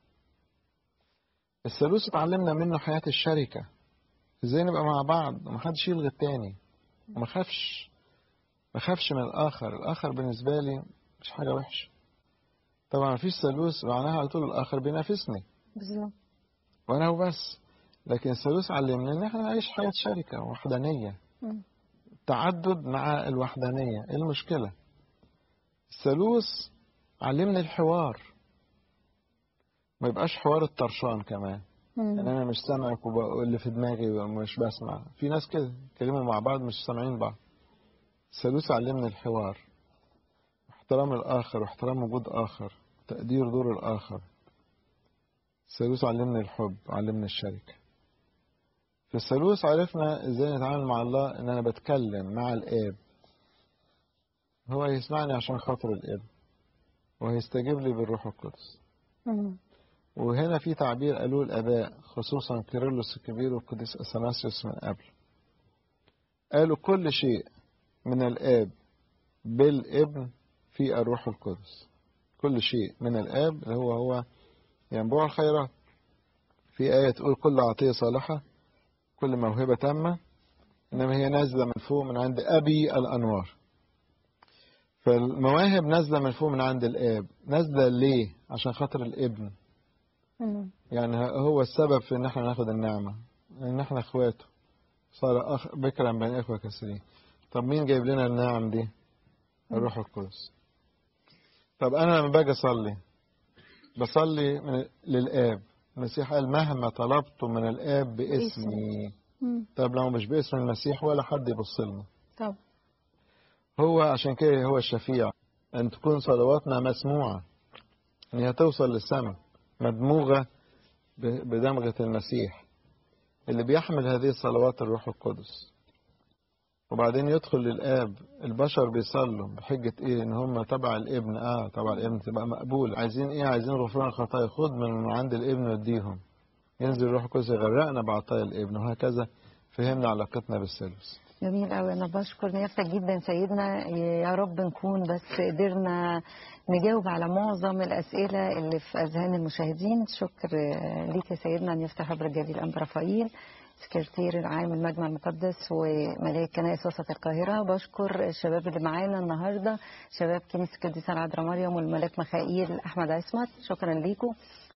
الثالوث اتعلمنا منه حياة الشركة ازاي نبقى مع بعض ومحدش يلغي التاني وما خافش ما خافش من الاخر الاخر بالنسبة لي مش حاجة وحشة طبعا مفيش ثالوث معناها على طول الاخر بينافسني بالظبط وانا وبس لكن الثالوث علمنا ان احنا نعيش حياة شركة وحدانية مم. تعدد مع الوحدانية ايه المشكلة الثالوث علمني الحوار ما يبقاش حوار الطرشان كمان مم. ان انا مش سامعك وبقول اللي في دماغي ومش بسمع في ناس كده يتكلموا مع بعض مش سامعين بعض الثالوث علمني الحوار احترام الاخر واحترام وجود اخر تقدير دور الاخر الثالوث علمني الحب علمني الشركة في الثالوث عرفنا ازاي نتعامل مع الله ان انا بتكلم مع الاب هو يسمعني عشان خاطر الاب وهيستجيب لي بالروح القدس مم. وهنا في تعبير قالوه الآباء خصوصا كيرلس الكبير والقديس أثناسيوس من قبل قالوا كل شيء من الآب بالابن في الروح القدس كل شيء من الآب اللي هو هو ينبوع الخيرات في آية تقول كل عطية صالحة كل موهبة تامة إنما هي نازلة من فوق من عند أبي الأنوار فالمواهب نازلة من فوق من عند الآب نازلة ليه عشان خاطر الابن مم. يعني هو السبب في ان احنا ناخد النعمة ان احنا اخواته صار أخ بكرا بين اخوة كثيرين طب مين جايب لنا النعم دي الروح القدس طب انا لما باجي اصلي بصلي من للاب المسيح قال مهما طلبت من الاب باسمي مم. طب لو مش باسم المسيح ولا حد يبص لنا طب هو عشان كده هو الشفيع ان تكون صلواتنا مسموعة ان هي توصل للسماء مدموغة ب- بدمغة المسيح اللي بيحمل هذه الصلوات الروح القدس وبعدين يدخل للآب البشر بيصلوا بحجة ايه ان هم تبع الابن اه تبع الابن تبقى مقبول عايزين ايه عايزين غفران خطايا خد من عند الابن واديهم ينزل الروح القدس يغرقنا بعطايا الابن وهكذا فهمنا علاقتنا بالثالوث جميل قوي انا بشكر نيافتك جدا سيدنا يا رب نكون بس قدرنا نجاوب على معظم الاسئله اللي في اذهان المشاهدين شكر آه، ليك يا سيدنا نيافة حبر الجليل انبا رفائيل سكرتير العام المجمع المقدس وملاك كنائس وسط القاهرة بشكر الشباب اللي معانا النهاردة شباب كنيسة القديسة العذراء مريم والملاك مخائيل أحمد عصمت شكرا ليكم